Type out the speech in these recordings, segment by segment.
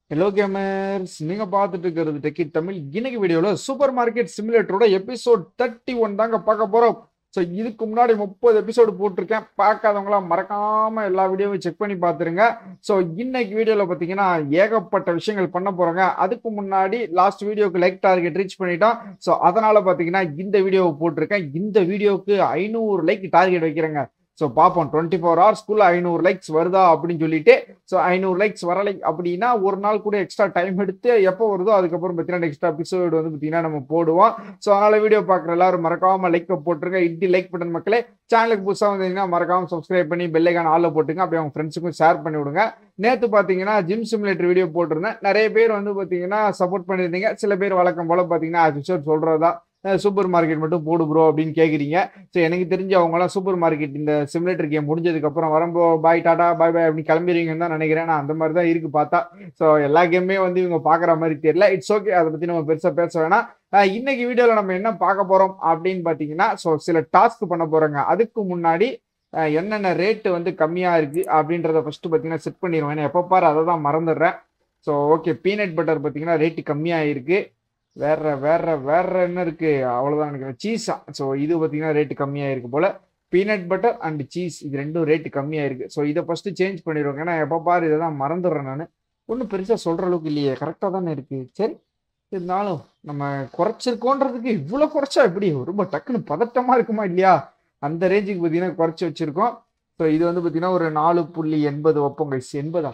Hello gamers நீங்க பார்த்துட்டு இருக்கிறது டெக்கி தமிழ் இன்னைக்கு வீடியோல சூப்பர் மார்க்கெட் சிமுலேட்டரோட எபிசோட் தேர்ட்டி ஒன் தாங்க பார்க்க போறோம் ஸோ இதுக்கு முன்னாடி முப்பது எபிசோடு போட்டிருக்கேன் பார்க்காதவங்களாம் மறக்காம எல்லா வீடியோவும் செக் பண்ணி பார்த்துருங்க ஸோ இன்னைக்கு வீடியோவில் பார்த்தீங்கன்னா ஏகப்பட்ட விஷயங்கள் பண்ண போறோங்க அதுக்கு முன்னாடி லாஸ்ட் வீடியோக்கு லைக் டார்கெட் ரீச் பண்ணிட்டோம் ஸோ அதனால பார்த்தீங்கன்னா இந்த வீடியோவை போட்டிருக்கேன் இந்த வீடியோவுக்கு ஐநூறு லைக் டார்கெட் வைக்கிறேங்க ஸோ பார்ப்போம் டுவெண்ட்டி ஃபோர் ஹவர்ஸ்க்குள்ள ஐநூறு லைக்ஸ் வருதா அப்படின்னு சொல்லிட்டு ஸோ ஐநூறு லைக்ஸ் வரலை அப்படின்னா ஒரு நாள் கூட எக்ஸ்ட்ரா டைம் எடுத்து எப்போ வருதோ அதுக்கப்புறம் பார்த்தீங்கன்னா நெக்ஸ்ட் எபிசோடு வந்து பார்த்தீங்கன்னா நம்ம போடுவோம் ஸோ அதனால வீடியோ பார்க்குற எல்லாரும் மறக்காம லைக் போட்டுருங்க இட்டி லைக் பட்டன் மக்களே சேனலுக்கு புதுசாக வந்தீங்கன்னா மறக்காம சப்ஸ்கிரைப் பண்ணி பெல்லைக்கான ஆளில் போட்டுங்க அப்படியே அவங்க ஃப்ரெண்ட்ஸுக்கும் ஷேர் பண்ணி விடுங்க நேற்று பார்த்தீங்கன்னா ஜிம் சிமுலேட்டர் வீடியோ போட்டிருந்தேன் நிறைய பேர் வந்து பார்த்தீங்கன்னா சப்போர்ட் பண்ணியிருந்தீங்க சில பேர் வழக்கம் போல பார்த்தீங்கன்னா எபிசோட் சொல்கிறதா சூப்பர் மார்க்கெட் மட்டும் போடு ப்ரோ அப்படின்னு கேட்குறீங்க ஸோ எனக்கு தெரிஞ்சு அவங்களாம் சூப்பர் மார்க்கெட் இந்த சிமுலேட்டர் கேம் முடிஞ்சதுக்கப்புறம் வரம்போ பாய் டாடா பாய் பாய் அப்படின்னு கிளம்பிடுவீங்கன்னு தான் நினைக்கிறேன் நான் அந்த மாதிரி தான் இருக்கு பார்த்தா ஸோ எல்லா கேமுமே வந்து இவங்க பார்க்குற மாதிரி தெரியல இட்ஸ் ஓகே அதை பற்றி நம்ம பெருசாக பேச வேணாம் அஹ் இன்னைக்கு வீடியோவில் நம்ம என்ன பார்க்க போகிறோம் அப்படின்னு பார்த்தீங்கன்னா ஸோ சில டாஸ்க் பண்ண போகிறோங்க அதுக்கு முன்னாடி அஹ் என்னென்ன ரேட்டு வந்து கம்மியாக இருக்குது அப்படின்றத ஃபஸ்ட்டு பார்த்தீங்கன்னா செட் பண்ணிடுவேன் ஏன்னா எப்போ பாரு அதை தான் மறந்துடுறேன் ஸோ ஓகே பீனட் பட்டர் பார்த்தீங்கன்னா ரேட்டு கம்மியாக இருக்குது வேற வேற வேற என்ன இருக்கு அவ்வளோதான் எனக்கு சீஸா ஸோ இது பார்த்தீங்கன்னா ரேட்டு கம்மியாக இருக்கு போல பீனட் பட்டர் அண்ட் சீஸ் இது ரெண்டும் ரேட்டு கம்மியாக இருக்கு ஸோ இதை ஃபர்ஸ்ட் சேஞ்ச் பண்ணிடுவாங்க ஏன்னா எப்போ பாரு இதை தான் மறந்துடுறேன் நான் ஒன்றும் பெருசாக சொல்கிற அளவுக்கு இல்லையே கரெக்டாக தானே இருக்கு சரி இருந்தாலும் நம்ம குறைச்சிருக்கோன்றதுக்கு இவ்வளோ குறைச்சா எப்படி ரொம்ப டக்குன்னு பதட்டமாக இருக்குமா இல்லையா அந்த ரேஞ்சுக்கு பார்த்தீங்கன்னா குறைச்சி வச்சிருக்கோம் ஸோ இது வந்து பார்த்தீங்கன்னா ஒரு நாலு புள்ளி எண்பது ஒப்பம் கைஸ் எண்பதா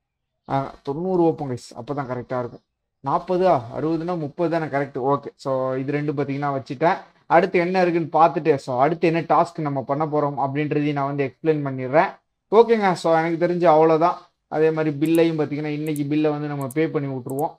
ஆ, தொண்ணூறு ஒப்பம் கைஸ் அப்போ தான் கரெக்டாக இருக்கும் நாற்பதா அறுபதுனா முப்பது தானே கரெக்ட் ஓகே ஸோ இது ரெண்டு பார்த்தீங்கன்னா வச்சுட்டேன் அடுத்து என்ன இருக்குன்னு பார்த்துட்டு ஸோ அடுத்து என்ன டாஸ்க் நம்ம பண்ண போகிறோம் அப்படின்றதையும் நான் வந்து எக்ஸ்பிளைன் பண்ணிடுறேன் ஓகேங்க ஸோ எனக்கு தெரிஞ்சு அவ்வளோதான் அதே மாதிரி பில்லையும் பார்த்தீங்கன்னா இன்னைக்கு பில்லை வந்து நம்ம பே பண்ணி விட்ருவோம்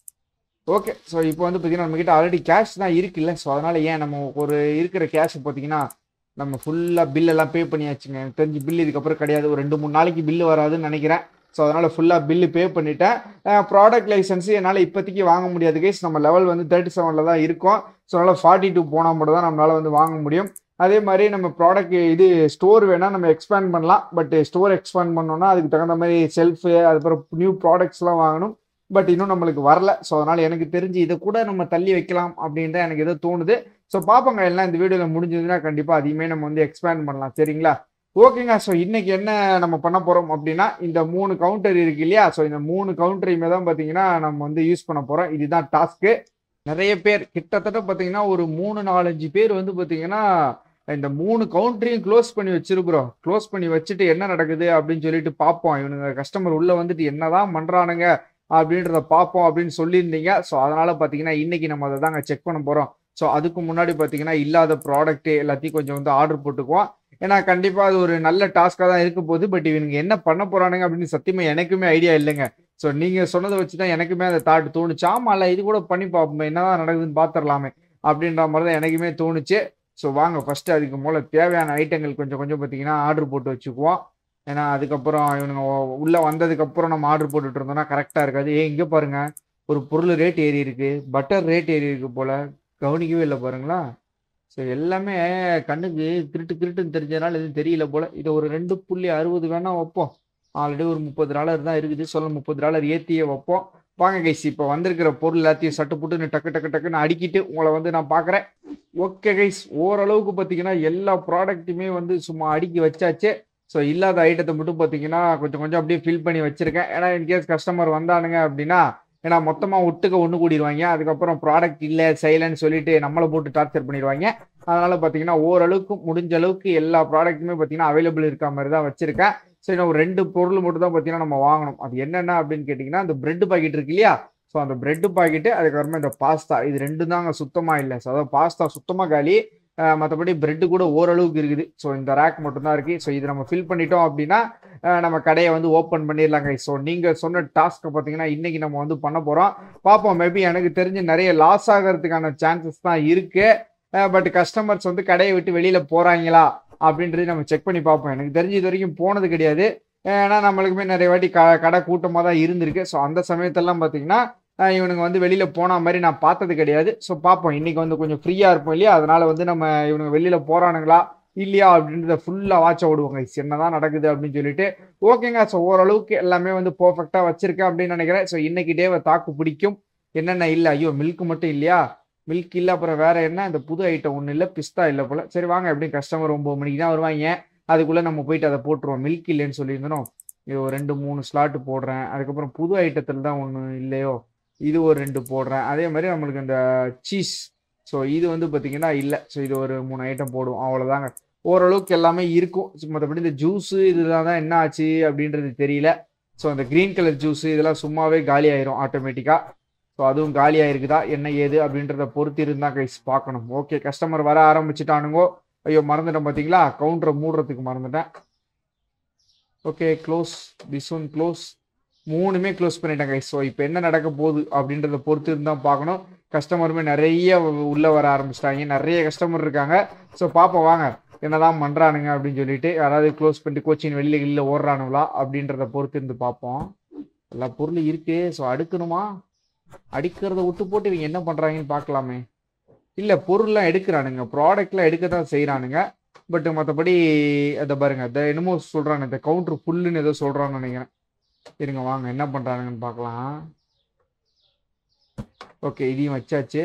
ஓகே ஸோ இப்போ வந்து பார்த்தீங்கன்னா நம்மக்கிட்ட ஆல்ரெடி கேஷ் தான் இருக்குல்ல ஸோ அதனால் ஏன் நம்ம ஒரு இருக்கிற கேஷ் பார்த்தீங்கன்னா நம்ம ஃபுல்லாக பில்லெல்லாம் பே பண்ணியாச்சுங்க எனக்கு தெரிஞ்சு பில் இதுக்கப்புறம் கிடையாது ஒரு ரெண்டு மூணு நாளைக்கு பில்லு வராதுன்னு நினைக்கிறேன் ஸோ அதனால் ஃபுல்லாக பில்லு பே பண்ணிட்டேன் ப்ராடக்ட் லைசன்ஸ் என்னால் இப்போதைக்கு வாங்க முடியாது கேஸ் நம்ம லெவல் வந்து தேர்ட்டி செவனில் தான் இருக்கோம் ஸோ அதனால் ஃபார்ட்டி டூ போனால் மட்டும் தான் நம்மளால் வந்து வாங்க முடியும் அதே மாதிரி நம்ம ப்ராடக்ட் இது ஸ்டோர் வேணால் நம்ம எக்ஸ்பேண்ட் பண்ணலாம் பட் ஸ்டோர் எக்ஸ்பேண்ட் பண்ணோம்னா அதுக்கு தகுந்த மாதிரி செல்ஃபு அதுக்கப்புறம் நியூ ப்ராடக்ட்ஸ்லாம் வாங்கணும் பட் இன்னும் நம்மளுக்கு வரல ஸோ அதனால் எனக்கு தெரிஞ்சு இதை கூட நம்ம தள்ளி வைக்கலாம் அப்படின்ற எனக்கு எதோ தோணுது ஸோ பார்ப்போங்க எல்லாம் இந்த வீடியோவில் முடிஞ்சதுன்னா கண்டிப்பாக அதையுமே நம்ம வந்து எக்ஸ்பேண்ட் பண்ணலாம் சரிங்களா ஓகேங்க ஸோ இன்னைக்கு என்ன நம்ம பண்ண போகிறோம் அப்படின்னா இந்த மூணு கவுண்டர் இருக்கு இல்லையா ஸோ இந்த மூணு கவுண்டரையுமே தான் பார்த்தீங்கன்னா நம்ம வந்து யூஸ் பண்ண போகிறோம் இதுதான் டாஸ்க்கு நிறைய பேர் கிட்டத்தட்ட பார்த்தீங்கன்னா ஒரு மூணு நாலஞ்சு பேர் வந்து பார்த்தீங்கன்னா இந்த மூணு கவுண்டரையும் க்ளோஸ் பண்ணி வச்சிருக்கிறோம் க்ளோஸ் பண்ணி வச்சுட்டு என்ன நடக்குது அப்படின்னு சொல்லிட்டு பார்ப்போம் இவனுங்க கஸ்டமர் உள்ள வந்துட்டு என்னதான் பண்றானுங்க அப்படின்றத பார்ப்போம் அப்படின்னு சொல்லியிருந்தீங்க ஸோ அதனால பார்த்தீங்கன்னா இன்னைக்கு நம்ம அதை தாங்க செக் பண்ண போறோம் ஸோ அதுக்கு முன்னாடி பார்த்தீங்கன்னா இல்லாத ப்ராடக்ட் எல்லாத்தையும் கொஞ்சம் வந்து ஆர்டர் போட்டுக்குவோம் ஏன்னா கண்டிப்பாக அது ஒரு நல்ல டாஸ்க்காக தான் இருக்க போகுது பட் இவனுங்க என்ன பண்ண போறானுங்க அப்படின்னு சத்தியமா எனக்குமே ஐடியா இல்லைங்க ஸோ நீங்க சொன்னதை வச்சு தான் எனக்குமே அந்த தாட் தோணுச்சு ஆமாம்ல இது கூட பண்ணி பார்ப்போம் என்னதான் நடக்குதுன்னு பார்த்துடலாமே அப்படின்ற மாதிரி தான் எனக்குமே தோணுச்சு ஸோ வாங்க ஃபர்ஸ்ட் அதுக்கு மூல தேவையான ஐட்டங்கள் கொஞ்சம் கொஞ்சம் பார்த்தீங்கன்னா ஆர்டர் போட்டு வச்சுக்குவோம் ஏன்னா அதுக்கப்புறம் இவனுங்க உ- உள்ள வந்ததுக்கப்புறம் நம்ம ஆர்டர் போட்டுட்டு இருந்தோம்னா கரெக்டாக இருக்காது ஏ இங்கே பாருங்க ஒரு பொருள் ரேட் ஏறி இருக்கு பட்டர் ரேட் ஏறி இருக்கு போல கவனிக்கவே இல்லை பாருங்களா ஸோ எல்லாமே கண்ணுக்கு திருட்டு திருட்டுன்னு தெரிஞ்சதுனால எதுவும் தெரியல போல இதை ஒரு ரெண்டு புள்ளி அறுபது வேணா வைப்போம் ஆல்ரெடி ஒரு முப்பது டாலர் தான் இருக்குது சொல்ல முப்பது டாலர் ஏற்றியே வைப்போம் வாங்க கைஸ் இப்போ வந்திருக்கிற பொருள் எல்லாத்தையும் சட்டு புட்டுன்னு டக்கு டக்கு டக்குன்னு அடிக்கிட்டு உங்களை வந்து நான் பார்க்குறேன் ஓகே கைஸ் ஓரளவுக்கு பார்த்தீங்கன்னா எல்லா ப்ராடக்ட்டுமே வந்து சும்மா அடுக்கி வச்சாச்சு ஸோ இல்லாத ஐட்டத்தை மட்டும் பார்த்தீங்கன்னா கொஞ்சம் கொஞ்சம் அப்படியே ஃபில் பண்ணி வச்சிருக்கேன் ஏன்னா இன்கேஸ் கஸ்டமர் வந்தானுங்க அப்படின்னா ஏன்னா மொத்தமாக ஒட்டுக்க ஒன்று கூடிடுவாங்க அதுக்கப்புறம் ப்ராடக்ட் இல்லை செய்யலைன்னு சொல்லிட்டு நம்மளை போட்டு டார்ச்சர் பண்ணிடுவாங்க அதனால பார்த்தீங்கன்னா ஓரளவுக்கு முடிஞ்ச அளவுக்கு எல்லா ப்ராடக்ட்டுமே பார்த்தீங்கன்னா அவைலபிள் இருக்க மாதிரி தான் வச்சிருக்கேன் ஸோ இன்னும் ஒரு ரெண்டு பொருள் மட்டும் தான் பார்த்தீங்கன்னா நம்ம வாங்கணும் அது என்னென்ன அப்படின்னு கேட்டிங்கன்னா அந்த பிரெட் பாக்கெட் இருக்கு இல்லையா ஸோ அந்த பிரெட் பாக்கெட்டு அதுக்கப்புறமா இந்த பாஸ்தா இது ரெண்டு தாங்க சுத்தமாக இல்லை ஸோ அதாவது பாஸ்தா சுத்தமாக காலி மற்றபடி பிரெட்டு கூட ஓரளவுக்கு இருக்குது ஸோ இந்த ரேக் மட்டும்தான் இருக்குது ஸோ இது நம்ம ஃபில் பண்ணிட்டோம் அப்படின்னா அஹ், நம்ம கடையை வந்து ஓப்பன் பண்ணிடலாங்க ஸோ நீங்கள் சொன்ன டாஸ்க்கை பார்த்தீங்கன்னா இன்னைக்கு நம்ம வந்து பண்ண போகிறோம் பார்ப்போம் மேபி எனக்கு தெரிஞ்சு நிறைய லாஸ் ஆகிறதுக்கான சான்சஸ் தான் இருக்குது பட் கஸ்டமர்ஸ் வந்து கடையை விட்டு வெளியில் போகிறாங்களா அப்படின்றது நம்ம செக் பண்ணி பார்ப்போம் எனக்கு தெரிஞ்சு இது வரைக்கும் போனது கிடையாது ஏன்னா நம்மளுக்குமே நிறைய வாட்டி க கடை கூட்டமாக தான் இருந்திருக்கு ஸோ அந்த சமயத்தெல்லாம் பார்த்தீங்கன்னா அஹ் இவனுங்க வந்து வெளியில் போன மாதிரி நான் பார்த்தது கிடையாது ஸோ பார்ப்போம் இன்னைக்கு வந்து கொஞ்சம் ஃப்ரீயாக இருப்போம் இல்லையா அதனால வந்து நம்ம இவனுங்க வெளியில் போகிறானுங்களா இல்லையா அப்படின்றத ஃபுல்லாக வாட்ச விடுவோங்க என்னதான் நடக்குது அப்படின்னு சொல்லிட்டு ஓகேங்க ஸோ ஓரளவுக்கு எல்லாமே வந்து பர்ஃபெக்டாக வச்சிருக்கேன் அப்படின்னு நினைக்கிறேன் ஸோ இன்னைக்கு டேவை தாக்கு பிடிக்கும் என்னென்ன இல்லை ஐயோ மில்க் மட்டும் இல்லையா மில்க் இல்லை அப்புறம் வேற என்ன இந்த புது ஐட்டம் ஒன்றும் இல்லை பிஸ்தா இல்லை போல சரி வாங்க எப்படியும் கஸ்டமர் ஒம்பது மணிக்கு தான் வருவாங்க அதுக்குள்ளே நம்ம போயிட்டு அதை போட்டுருவோம் மில்க் இல்லைன்னு சொல்லியிருந்தோம் இது ஒரு ரெண்டு மூணு ஸ்லாட்டு போடுறேன் அதுக்கப்புறம் புது ஐட்டத்தில் தான் ஒன்று இல்லையோ இது ஒரு ரெண்டு போடுறேன் அதே மாதிரி நம்மளுக்கு இந்த சீஸ் ஸோ இது வந்து பார்த்தீங்கன்னா இல்லை ஸோ இது ஒரு மூணு ஐட்டம் போடுவோம் அவ்வளோதாங்க ஓரளவுக்கு எல்லாமே இருக்கும் So, மற்றபடி இந்த ஜூஸு இதெல்லாம் தான் என்ன ஆச்சு அப்படின்றது தெரியல ஸோ அந்த க்ரீன் கலர் ஜூஸு இதெல்லாம் சும்மாவே காலி ஆயிரும் ஆட்டோமேட்டிக்காக ஸோ அதுவும் காலி ஆயிருக்குதா என்ன ஏது அப்படின்றத பொறுத்து இருந்தா கைஸ் பார்க்கணும் ஓகே கஸ்டமர் வர ஆரம்பிச்சுட்டானுங்கோ ஐயோ மறந்துட்டேன் பார்த்தீங்களா கவுண்டரை மூடுறதுக்கு மறந்துட்டேன் okay close this one close மூணுமே க்ளோஸ் பண்ணிட்டேன் கைஸ் ஸோ இப்போ என்ன நடக்க போகுது அப்படின்றத பொறுத்து இருந்தால் பார்க்கணும் கஸ்டமருமே நிறைய உள்ளே வர ஆரம்பிச்சிட்டாங்க நிறைய கஸ்டமர் இருக்காங்க ஸோ பார்ப்போம் வாங்க என்னதான் பண்ணுறானுங்க அப்படின்னு சொல்லிட்டு யாராவது க்ளோஸ் பண்ணிட்டு கோச்சிங் வெளியில் வெளியில் ஓடுறானுங்களா அப்படின்றத பொறுத்து இருந்து பார்ப்போம் எல்லா பொருளும் இருக்கு ஸோ அடுக்கணுமா அடிக்கிறத விட்டு போட்டு இவங்க என்ன பண்ணுறாங்கன்னு பார்க்கலாமே இல்லை பொருள்லாம் எடுக்கிறானுங்க ப்ராடக்ட்லாம் எடுக்க தான் செய்கிறானுங்க பட் மற்றபடி அதை பாருங்க அதை என்னமோ சொல்கிறானு இந்த கவுண்டர் ஃபுல்லுன்னு ஏதோ சொல்கிறான்னு நினைக்கிறேன் இருங்க வாங்க என்ன பண்ணுறானுங்கன்னு பார்க்கலாம் ஓகே இதையும் வச்சாச்சு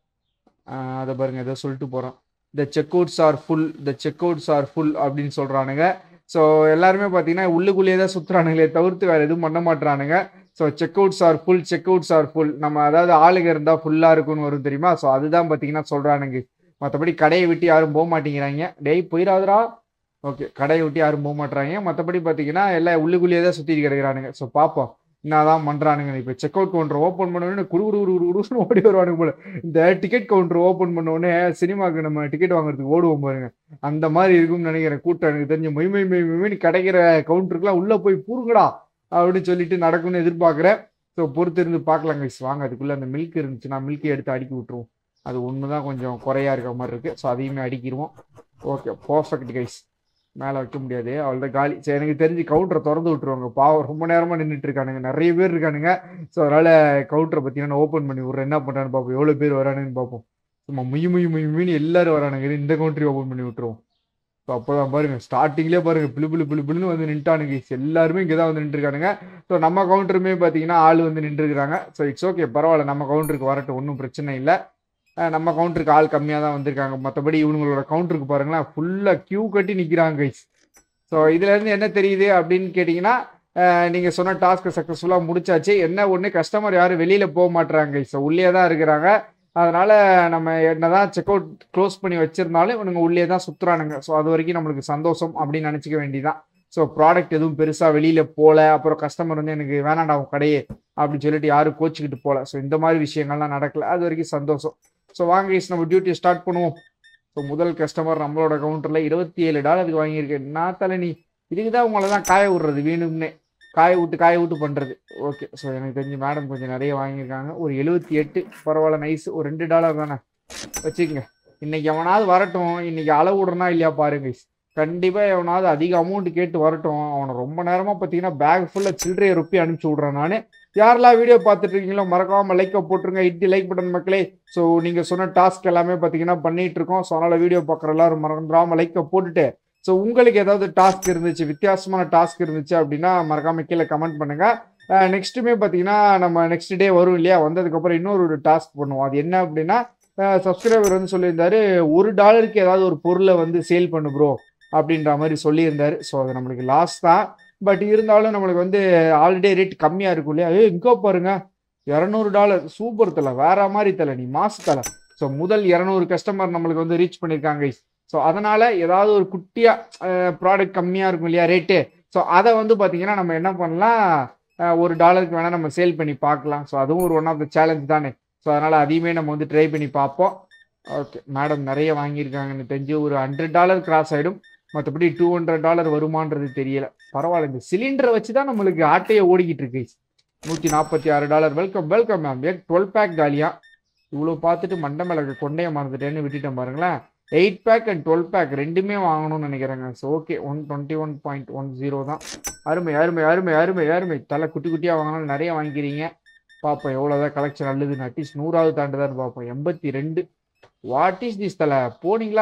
ஆஹ் அதை பாருங்க ஏதோ சொல்லிட்டு போகிறோம் the checkouts are full the checkouts are full அப்படின்னு சொல்கிறானுங்க ஸோ எல்லாருமே பார்த்தீங்கன்னா உள்ளுக்குள்ளேயே தான் சுற்றுறானுங்களே தவிர்த்து வேறு எதுவும் பண்ண மாட்றானுங்க so checkouts are full checkouts are full நம்ம அதாவது ஆளுங்க இருந்தால் ஃபுல்லாக இருக்கும்னு வரும் தெரியுமா ஸோ அதுதான் பார்த்தீங்கன்னா சொல்கிறானுங்க மற்றபடி கடையை விட்டு யாரும் போக மாட்டேங்கிறாங்க டேய் போயிடாதடா ஓகே கடையை விட்டு யாரும் போக மாட்றாங்க மற்றபடி பார்த்தீங்கன்னா எல்லாம் உள்ளுக்குள்ளேயே தான் சுற்றிட்டு கிடக்குறானுங்க ஸோ பார்ப்போம் என்னதான் பண்ணுறானுங்க இப்போ செக் அவுட் கவுண்டர் ஓப்பன் பண்ணோடனே குடு குடு குடு குடு குடுன்னு ஓடி வருவானுங்க போல இந்த டிக்கெட் கவுண்டர் ஓப்பன் பண்ணோடனே சினிமாவுக்கு நம்ம டிக்கெட் வாங்குறதுக்கு ஓடுவோம் பாருங்க அந்த மாதிரி இருக்கும்னு நினைக்கிறேன் கூட்டம் எனக்கு தெரிஞ்சு மொய் மொய் மொய் மொய்னு கிடைக்கிற கவுண்டருக்குலாம் உள்ளே போய் பூருங்கடா அப்படின்னு சொல்லிட்டு நடக்கும்னு எதிர்பார்க்குறேன் ஸோ பொறுத்து இருந்து பார்க்கலாம் கைஸ் வாங்க அதுக்குள்ளே அந்த மில்க் இருந்துச்சுன்னா மில்க்கை எடுத்து அடுக்கி விட்டுருவோம் அது ஒன்று தான் கொஞ்சம் குறையா இருக்க மாதிரி இருக்குது ஸோ அதையுமே அடிக்கிடுவோம் ஓகே பர்ஃபெக்ட் கைஸ் மேலே வைக்க முடியாது அவ்வளோதான் காலி சரி எனக்கு தெரிஞ்சு கவுண்டரை திறந்து விட்டுருவாங்க பாவம் ரொம்ப நேரமாக நின்றுட்டு இருக்கானுங்க நிறைய பேர் இருக்கானுங்க ஸோ அதனால் கவுண்டரை பார்த்தீங்கன்னா ஓப்பன் பண்ணி விட்றேன் என்ன பண்ணுறான்னு பார்ப்போம் எவ்வளோ பேர் வரானுன்னு பார்ப்போம் சும்மா முய் முய் முய் முயின்னு எல்லாரும் வரானுங்க இது இந்த கவுண்டரி ஓப்பன் பண்ணி விட்டுருவோம் ஸோ அப்போ தான் பாருங்க ஸ்டார்டிங்லேயே பாருங்க பிளு பிளு பிளு பிளுன்னு வந்து நின்ட்டானுங்க எல்லாருமே இங்கே தான் வந்து நின்றுருக்கானுங்க ஸோ நம்ம கவுண்டருமே பார்த்தீங்கன்னா ஆள் வந்து நின்றுருக்காங்க ஸோ இட்ஸ் ஓகே பரவாயில்ல நம்ம கவுண்டருக்கு வரட்டும் ஒன்றும் பிரச்சனை இல்லை அஹ் நம்ம கவுண்டருக்கு ஆள் கம்மியாக தான் வந்திருக்காங்க மற்றபடி இவங்களோட கவுண்டருக்கு பாருங்களேன் ஃபுல்லாக கியூ கட்டி நிற்கிறாங்க கைஸ் ஸோ இதுலேருந்து என்ன தெரியுது அப்படின்னு கேட்டிங்கன்னா நீங்கள் சொன்ன டாஸ்க்கை சக்ஸஸ்ஃபுல்லாக முடிச்சாச்சு என்ன ஒன்று கஸ்டமர் யாரும் வெளியில் போக மாட்றாங்க ஸோ உள்ளே தான் இருக்கிறாங்க அதனால் நம்ம என்னதான் செக் அவுட் க்ளோஸ் பண்ணி வச்சிருந்தாலும் இவனுங்க உள்ளே தான் சுற்றுறானுங்க ஸோ அது வரைக்கும் நம்மளுக்கு சந்தோஷம் அப்படின்னு நினச்சிக்க வேண்டியதான் ஸோ ப்ராடக்ட் எதுவும் பெருசாக வெளியில் போகல அப்புறம் கஸ்டமர் வந்து எனக்கு வேணாண்டா உன் கடையே அப்படின்னு சொல்லிட்டு யாரும் கோச்சிக்கிட்டு போகல ஸோ இந்த மாதிரி விஷயங்கள்லாம் நடக்கல அது வரைக்கும் சந்தோஷம் ஸோ வாங்க guys, நம்ம டியூட்டியை ஸ்டார்ட் பண்ணுவோம் ஸோ முதல் கஸ்டமர் நம்மளோட கவுண்டரில் இருபத்தி ஏழு டாலருக்கு வாங்கியிருக்கேன் நான் தலை நீ இதுக்கு தான் உங்களை தான் காய விடுறது வேணும்னே காய விட்டு காய விட்டு பண்ணுறது ஓகே ஸோ எனக்கு தெரிஞ்சு மேடம் கொஞ்சம் நிறைய வாங்கியிருக்காங்க ஒரு எழுபத்தி எட்டு பரவாயில்ல நைஸ் ஒரு ரெண்டு டாலர் தானே வச்சுக்கோங்க இன்னைக்கு எவனாவது வரட்டும் இன்னைக்கு அளவு விடுறனா இல்லையா பாருங்க guys. கண்டிப்பா எவனாவது அதிக அமௌண்ட் கேட்டு வரட்டும் அவனை ரொம்ப நேரமா பார்த்தீங்கன்னா பேக் ஃபுல்லாக சில்லறையை ரொப்பி அனுப்பிச்சு விட்றேன் நான் யாரெல்லாம் வீடியோ பார்த்துட்டு இருக்கீங்களோ மறக்காம லைக்கை போட்டுருங்க இட்டி லைக் பட்டன் மக்களே ஸோ நீங்க சொன்ன டாஸ்க் எல்லாமே பார்த்தீங்கன்னா பண்ணிட்டு இருக்கோம் ஸோ அதனால வீடியோ பார்க்குற எல்லாரும் மறந்துடாம லைக்கை போட்டுட்டு ஸோ உங்களுக்கு ஏதாவது டாஸ்க் இருந்துச்சு வித்தியாசமான டாஸ்க் இருந்துச்சு அப்படின்னா மறக்காம கீழே கமெண்ட் பண்ணுங்க நெக்ஸ்ட்டுமே பார்த்தீங்கன்னா நம்ம நெக்ஸ்ட் டே வரும் இல்லையா வந்ததுக்கப்புறம் இன்னொரு ஒரு டாஸ்க் பண்ணுவோம் அது என்ன அப்படின்னா சப்ஸ்கிரைபர் வந்து சொல்லியிருந்தாரு ஒரு டாலருக்கு ஏதாவது ஒரு பொருளை வந்து சேல் பண்ணு ப்ரோ அப்படின்ற மாதிரி சொல்லியிருந்தாரு ஸோ அது நம்மளுக்கு லாஸ் தான் பட் இருந்தாலும் நம்மளுக்கு வந்து ஆல்ரெடி ரேட் கம்மியாக இருக்கும் இல்லையா ஏ இங்கோ பாருங்க இரநூறு டாலர் சூப்பர் தலை வேற மாதிரி தலை நீ மாசு தலை ஸோ முதல் இரநூறு கஸ்டமர் நம்மளுக்கு வந்து ரீச் பண்ணியிருக்காங்க ஸோ அதனால ஏதாவது ஒரு குட்டியாக ப்ராடக்ட் கம்மியாக இருக்கும் இல்லையா ரேட்டு ஸோ அதை வந்து பார்த்தீங்கன்னா நம்ம என்ன பண்ணலாம் அஹ், ஒரு டாலருக்கு வேணால் நம்ம சேல் பண்ணி பார்க்கலாம் ஸோ அதுவும் ஒரு ஒன் ஆஃப் த சேலஞ்ச் தானே ஸோ அதனால் அதையுமே நம்ம வந்து ட்ரை பண்ணி பார்ப்போம் ஓகே மேடம் நிறைய வாங்கியிருக்காங்கன்னு தெரிஞ்சு ஒரு ஹண்ட்ரட் டாலர் கிராஸ் ஆகிடும் மற்றபடி டூ ஹண்ட்ரட் டாலர் வருமானது தெரியல பரவாயில்ல இந்த சிலிண்டரை வச்சு தான் நம்மளுக்கு ஆட்டையை ஓடிக்கிட்டு இருக்கு நூற்றி நாற்பத்தி ஆறு dollar welcome welcome ma'am a twelve pack காலியா இவ்வளோ பார்த்துட்டு மண்டை மிளகு கொண்டைய மறந்துட்டேன்னு விட்டுட்டேன் பாருங்களேன் eight pack and twelve pack ரெண்டுமே வாங்கணும்னு நினைக்கிறேங்க so okay one twenty one point one zero தான் அருமை அருமை அருமை அருமை அருமை தலை குட்டி குட்டியாக வாங்கினாலும் நிறைய வாங்கிக்கிறீங்க பார்ப்போம் எவ்வளோதான் கலெக்ஷன் நல்லதுன்னு அட்லீஸ்ட் நூறாவது தாண்டுதான்னு பார்ப்போம் எண்பத்தி ரெண்டு வாட் இஸ் திஸ் தலை போனீங்களா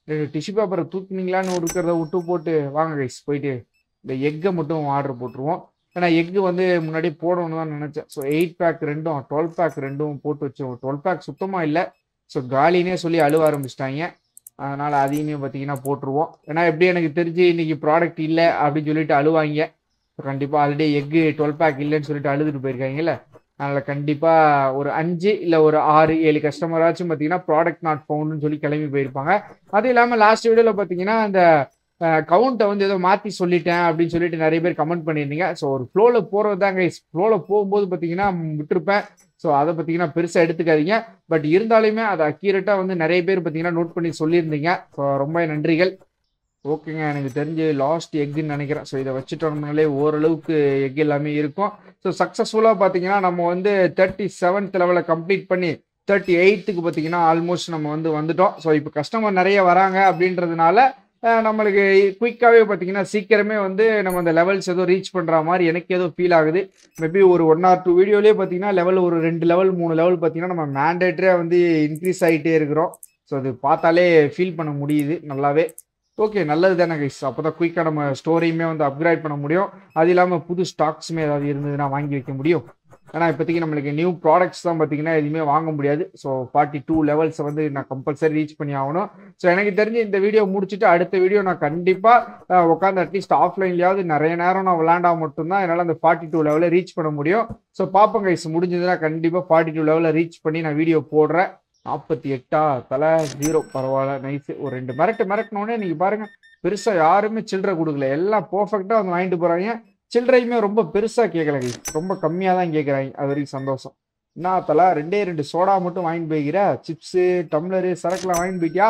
ரெண்டு டிஷ்யூ பேப்பரை தூக்குனீங்களான்னு இருக்கிறத விட்டு போட்டு வாங்க கைஸ் போயிட்டு இந்த எக்கை மட்டும் ஆர்டர் போட்டுருவோம் ஏன்னா எக்கு வந்து முன்னாடி போடணும்னு தான் நினச்சேன் ஸோ எயிட் பேக் ரெண்டும் டுவெல் பேக் ரெண்டும் போட்டு வச்சோம் டுவெல் பேக் சுத்தமாக இல்லை ஸோ காலினே சொல்லி அழுவ ஆரம்பிச்சிட்டாங்க அதனால் அதையுமே பார்த்தீங்கன்னா போட்டுருவோம் ஏன்னா எப்படி எனக்கு தெரிஞ்சு இன்னைக்கு ப்ராடக்ட் இல்லை அப்படின்னு சொல்லிட்டு அழுவாங்க கண்டிப்பாக ஆல்ரெடி எக்கு டுவெல் பேக் இல்லைன்னு சொல்லிட்டு அழுதுட்டு போயிருக்காங்கல்ல அதனால் கண்டிப்பாக ஒரு அஞ்சு இல்லை ஒரு ஆறு ஏழு கஸ்டமராச்சும் பார்த்தீங்கன்னா ப்ராடக்ட் நாட் ஃபவுண்டுன்னு சொல்லி கிளம்பி போயிருப்பாங்க அது இல்லாமல் லாஸ்ட் வீடியோவில் பார்த்தீங்கன்னா அந்த கவுண்ட்டை வந்து ஏதோ மாற்றி சொல்லிட்டேன் அப்படின்னு சொல்லிட்டு நிறைய பேர் கமெண்ட் பண்ணியிருந்தீங்க ஸோ ஒரு ஃப்ளோவில் போகிறது தாங்க ஃப்ளோவில் போகும்போது பார்த்தீங்கன்னா விட்டுருப்பேன் ஸோ அதை பார்த்தீங்கன்னா பெருசாக எடுத்துக்காதீங்க பட் இருந்தாலுமே அதை அக்யூரேட்டாக வந்து நிறைய பேர் பார்த்தீங்கன்னா நோட் பண்ணி சொல்லியிருந்தீங்க ஸோ ரொம்ப நன்றிகள் ஓகேங்க எனக்கு தெரிஞ்சு லாஸ்ட் எக்குன்னு நினைக்கிறேன் ஸோ இதை வச்சுட்டோம்னாலே ஓரளவுக்கு எக் எல்லாமே இருக்கும் ஸோ சக்ஸஸ்ஃபுல்லாக பார்த்தீங்கன்னா நம்ம வந்து தேர்ட்டி செவன்த் லெவலில் கம்ப்ளீட் பண்ணி தேர்ட்டி எயித்துக்கு பார்த்தீங்கன்னா ஆல்மோஸ்ட் நம்ம வந்து வந்துட்டோம் ஸோ இப்போ கஸ்டமர் நிறைய வராங்க அப்படின்றதுனால அஹ், நம்மளுக்கு குயிக்காகவே பார்த்தீங்கன்னா சீக்கிரமே வந்து நம்ம அந்த லெவல்ஸ் ஏதோ ரீச் பண்ணுற மாதிரி எனக்கு ஏதோ ஃபீல் ஆகுது மேபி ஒரு ஒன் ஆர் டூ வீடியோலேயே பார்த்தீங்கன்னா லெவல் ஒரு ரெண்டு லெவல் மூணு லெவல் பார்த்தீங்கன்னா நம்ம மேண்டேட்டரியாக வந்து இன்க்ரீஸ் ஆகிட்டே இருக்கிறோம் ஸோ அது பார்த்தாலே ஃபீல் பண்ண முடியுது நல்லாவே ஓகே நல்லது தானே கைஸ் அப்போ தான் குயிக்காக நம்ம ஸ்டோரியுமே வந்து அப்கிரேட் பண்ண முடியும் அது இல்லாமல் புது ஸ்டாக்ஸுமே ஏதாவது இருந்ததுன்னா வாங்கி வைக்க முடியும் ஏன்னா இப்போதைக்கு நம்மளுக்கு நியூ ப்ராடக்ட்ஸ் தான் பார்த்தீங்கன்னா எதுவுமே வாங்க முடியாது ஸோ ஃபார்ட்டி டூ லெவல்ஸை வந்து நான் கம்பல்சரி ரீச் பண்ணி ஆகணும் ஸோ எனக்கு தெரிஞ்சு இந்த வீடியோ முடிச்சுட்டு அடுத்த வீடியோ நான் கண்டிப்பாக உட்காந்து அட்லீஸ்ட் ஆஃப்லைன்லையாவது நிறைய நேரம் நான் விளாண்டா மட்டும்தான் என்னால் அந்த ஃபார்ட்டி டூ லெவலில் ரீச் பண்ண முடியும் ஸோ பார்ப்போம் கைஸ் முடிஞ்சதுன்னா கண்டிப்பாக ஃபார்ட்டி டூ லெவலில் ரீச் பண்ணி நான் வீடியோ போடுறேன் நாற்பத்தி எட்டா தலை ஜீரோ பரவாயில்ல நைஸு ஒரு ரெண்டு மிரட்டு மிரட்டினோடனே நீங்கள் பாருங்க பெருசாக யாருமே சில்லறை கொடுக்கல எல்லாம் பர்ஃபெக்டாக வந்து வாங்கிட்டு போகிறாங்க சில்லறையுமே ரொம்ப பெருசாக கேட்கல guys. ரொம்ப கம்மியாக தான் கேட்குறாங்க அது வரைக்கும் சந்தோஷம் என்ன தலா ரெண்டே ரெண்டு சோடா மட்டும் வாங்கிட்டு போய்க்கிற சிப்ஸு டம்ளரு சரக்குலாம் வாங்கிட்டு போய்க்கியா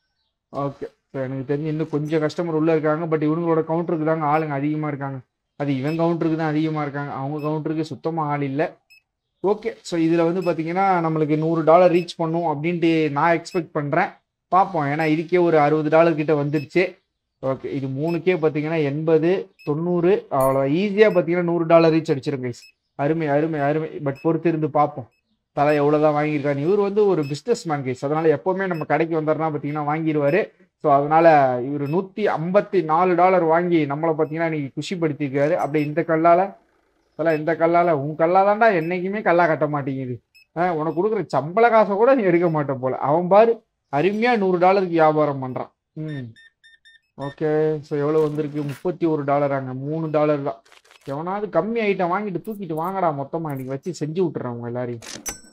ஓகே ஸோ எனக்கு தெரிஞ்சு இன்னும் கொஞ்சம் கஸ்டமர் உள்ளே இருக்காங்க பட் இவங்களோட கவுண்டருக்கு தாங்க ஆளுங்க அதிகமாக இருக்காங்க அது இவன் கவுண்டருக்கு தான் அதிகமாக இருக்காங்க அவங்க கவுண்டருக்கு சுத்தமாக ஆள் இல்லை ஓகே ஸோ இதில் வந்து பார்த்தீங்கன்னா நம்மளுக்கு நூறு டாலர் ரீச் பண்ணும் அப்படின்ட்டு நான் எக்ஸ்பெக்ட் பண்ணுறேன் பார்ப்போம் ஏன்னா இதுக்கே ஒரு அறுபது டாலர் கிட்ட வந்துருச்சு ஓகே இது மூணுக்கே பார்த்தீங்கன்னா எண்பது தொண்ணூறு அவ்வளோ ஈஸியாக பார்த்தீங்கன்னா நூறு டாலர் ரீச் அடிச்சிடும் கைஸ் அருமை அருமை அருமை பட் பொறுத்து இருந்து பார்ப்போம் தலை எவ்வளோ தான் வாங்கியிருக்காரு இவர் வந்து ஒரு பிஸ்னஸ் மேன் கைஸ் அதனால் எப்போவுமே நம்ம கடைக்கு வந்தாருன்னா பார்த்தீங்கன்னா வாங்கிடுவார் ஸோ அதனால் இவர் நூற்றி ஐம்பத்தி நாலு டாலர் வாங்கி நம்மளை பார்த்தீங்கன்னா இன்னைக்கு குஷிப்படுத்திருக்காரு அப்படியே இந்த கல்லால் அதெல்லாம் இந்த கல்லால் உன் கல்லாதான்டா என்னைக்குமே கல்லா கட்ட மாட்டேங்குது ஆ உனக்கு கொடுக்குற சம்பள காசை கூட நீ எடுக்க மாட்ட போல அவன் பாரு அருமையாக நூறு டாலருக்கு வியாபாரம் பண்ணுறான் ம் ஓகே ஸோ எவ்வளோ வந்திருக்கு முப்பத்தி ஒரு டாலராங்க மூணு டாலர் தான் எவனாவது கம்மி ஐட்டம் வாங்கிட்டு தூக்கிட்டு வாங்கடா மொத்தமாக இன்னைக்கு வச்சு செஞ்சு விட்டுறேன் உங்க எல்லாரையும்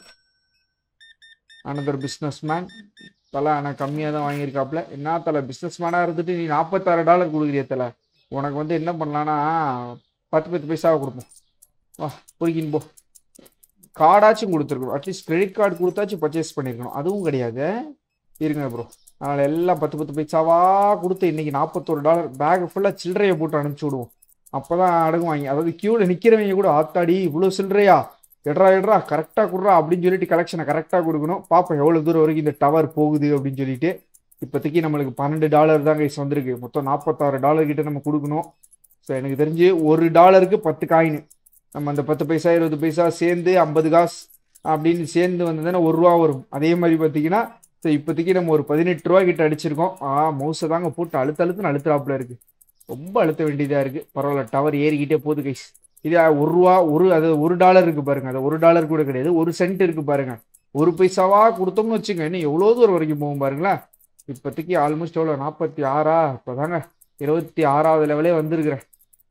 அனதர் பிஸ்னஸ் மேன் தலை ஆனால் கம்மியாக தான் வாங்கியிருக்காப்புல என்ன தலை பிஸ்னஸ் மேனாக இருந்துட்டு நீ நாற்பத்தாறு டாலர் கொடுக்குறிய தலை உனக்கு வந்து என்ன பண்ணலான்னா பத்து பத்து பைசாவை கொடுப்போம் வா பொறுக்கின்னு போ கார்டாச்சும் கொடுத்துருக்கணும் அட்லீஸ்ட் கிரெடிட் கார்டு கொடுத்தாச்சும் பர்ச்சேஸ் பண்ணியிருக்கணும் அதுவும் கிடையாது இருங்க ப்ரோ அதனால் எல்லாம் பத்து பத்து பைசாவா கொடுத்து இன்னைக்கு நாற்பத்தோரு டாலர் பேக் ஃபுல்லாக சில்லறையை போட்டு அனுப்பிச்சி விடுவோம் அப்போ தான் அடங்குவாங்க அதாவது க்யூவில் நிற்கிறவங்க கூட ஆத்தாடி இவ்வளோ சில்லறையா எட்ரா எட்ரா கரெக்டாக கொடுறா அப்படின்னு சொல்லிட்டு கலெக்ஷனை கரெக்டாக கொடுக்கணும் பார்ப்போம் எவ்வளோ தூரம் வரைக்கும் இந்த டவர் போகுது அப்படின்னு சொல்லிட்டு இப்போதைக்கு நம்மளுக்கு பன்னெண்டு டாலர் தான் கைஸ் வந்திருக்கு மொத்தம் நாற்பத்தாறு டாலர் கிட்ட நம்ம கொடுக்கணும் ஸோ எனக்கு தெரிஞ்சு ஒரு டாலருக்கு பத்து காயின் நம்ம அந்த பத்து பைசா இருபது பைசா சேர்ந்து ஐம்பது காசு அப்படின்னு சேர்ந்து வந்ததுன்னா ஒரு ரூபா வரும் அதே மாதிரி பார்த்தீங்கன்னா ஸோ இப்போதைக்கு நம்ம ஒரு பதினெட்டு ரூபா கிட்ட அடிச்சிருக்கோம் ஆ மவுஸை தாங்க போட்டு அழுத்த அழுத்துன்னு அழுத்துறாப்புல இருக்கு ரொம்ப அழுத்த வேண்டியதாக இருக்குது பரவாயில்ல டவர் ஏறிக்கிட்டே போகுது கைஸ் இது ஒரு ரூபா ஒரு அது ஒரு டாலர் இருக்கு பாருங்க அது ஒரு டாலர் கூட கிடையாது ஒரு சென்ட் இருக்கு பாருங்க ஒரு பைசாவா கொடுத்தோம்னு வச்சுங்க இன்னும் எவ்வளோ தூரம் வரைக்கும் போகும் பாருங்களேன் இப்போதைக்கு ஆல்மோஸ்ட் எவ்வளோ நாற்பத்தி ஆறா இப்போதாங்க இருபத்தி ஆறாவது லெவலே வந்திருக்கிறேன்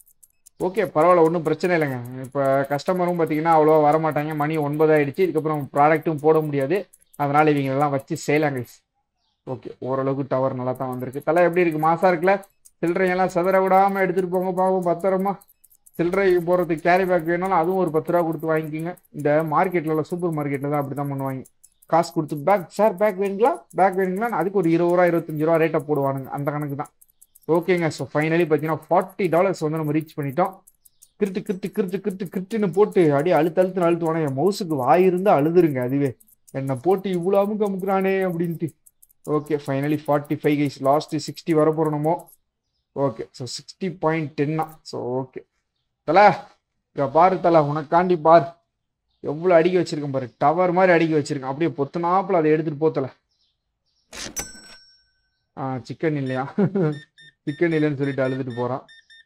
ஓகே பரவாயில்ல ஒன்றும் பிரச்சனை இல்லைங்க இப்போ கஸ்டமரும் பார்த்தீங்கன்னா அவ்வளோவா வரமாட்டாங்க மணி ஒன்பது ஆயிடுச்சு இதுக்கப்புறம் ப்ராடக்ட்டும் போட முடியாது அதனால் இவங்களெல்லாம் வச்சு செய்யலாங்க ஓகே ஓரளவுக்கு டவர் நல்லா தான் வந்திருக்கு தலை எப்படி இருக்குது மாசா இருக்குல்ல சில்லறையெல்லாம் சதற விடாமல் எடுத்துகிட்டு போங்க பாவம் பத்திரமா சில்லறை போகிறதுக்கு கேரி பேக் வேணாலும் அதுவும் ஒரு பத்து ரூபா கொடுத்து வாங்கிக்கோங்க இந்த மார்க்கெட்டில் சூப்பர் மார்க்கெட்டில் தான் அப்படி தான் பண்ணுவாங்க காசு கொடுத்து பேக் சார் பேக் வேணுங்களா பேக் வேணுங்களா அதுக்கு ஒரு இருபது ரூபா இருபத்தஞ்சு ரூபா ரேட்டை போடுவானுங்க அந்த கணக்கு தான் ஓகேங்க ஸோ ஃபைனலி பார்த்தீங்கன்னா ஃபார்ட்டி டாலர்ஸ் வந்து நம்ம ரீச் பண்ணிட்டோம் கிருட்டு கிருட்டு கிருட்டு கிருட்டு கிருட்டுன்னு போட்டு அப்படியே அழுத்து அழுத்துன்னு அழுத்துவானே என் மவுஸுக்கு வாய் இருந்தால் அழுதுருங்க அதுவே என்னை போட்டு இவ்வளோ அமுக்கு அமுக்குறானே அப்படின்ட்டு okay finally forty five guys last sixty வர போகிறோமோ ஓகே ஸோ சிக்ஸ்டி பாயிண்ட் டென்னா ஸோ ஓகே தல இங்கே பாரு தல உனக்காண்டி பார் எவ்வளோ அடிக்க வச்சிருக்கேன் பாரு டவர் மாதிரி அடிக்க வச்சிருக்கேன் அப்படியே பொத்துனாப்புல அதை எடுத்துகிட்டு போத்தல சிக்கன் இல்லையா சிக்கன் இல்லைன்னு சொல்லிட்டு அழுதுட்டு போகிறான்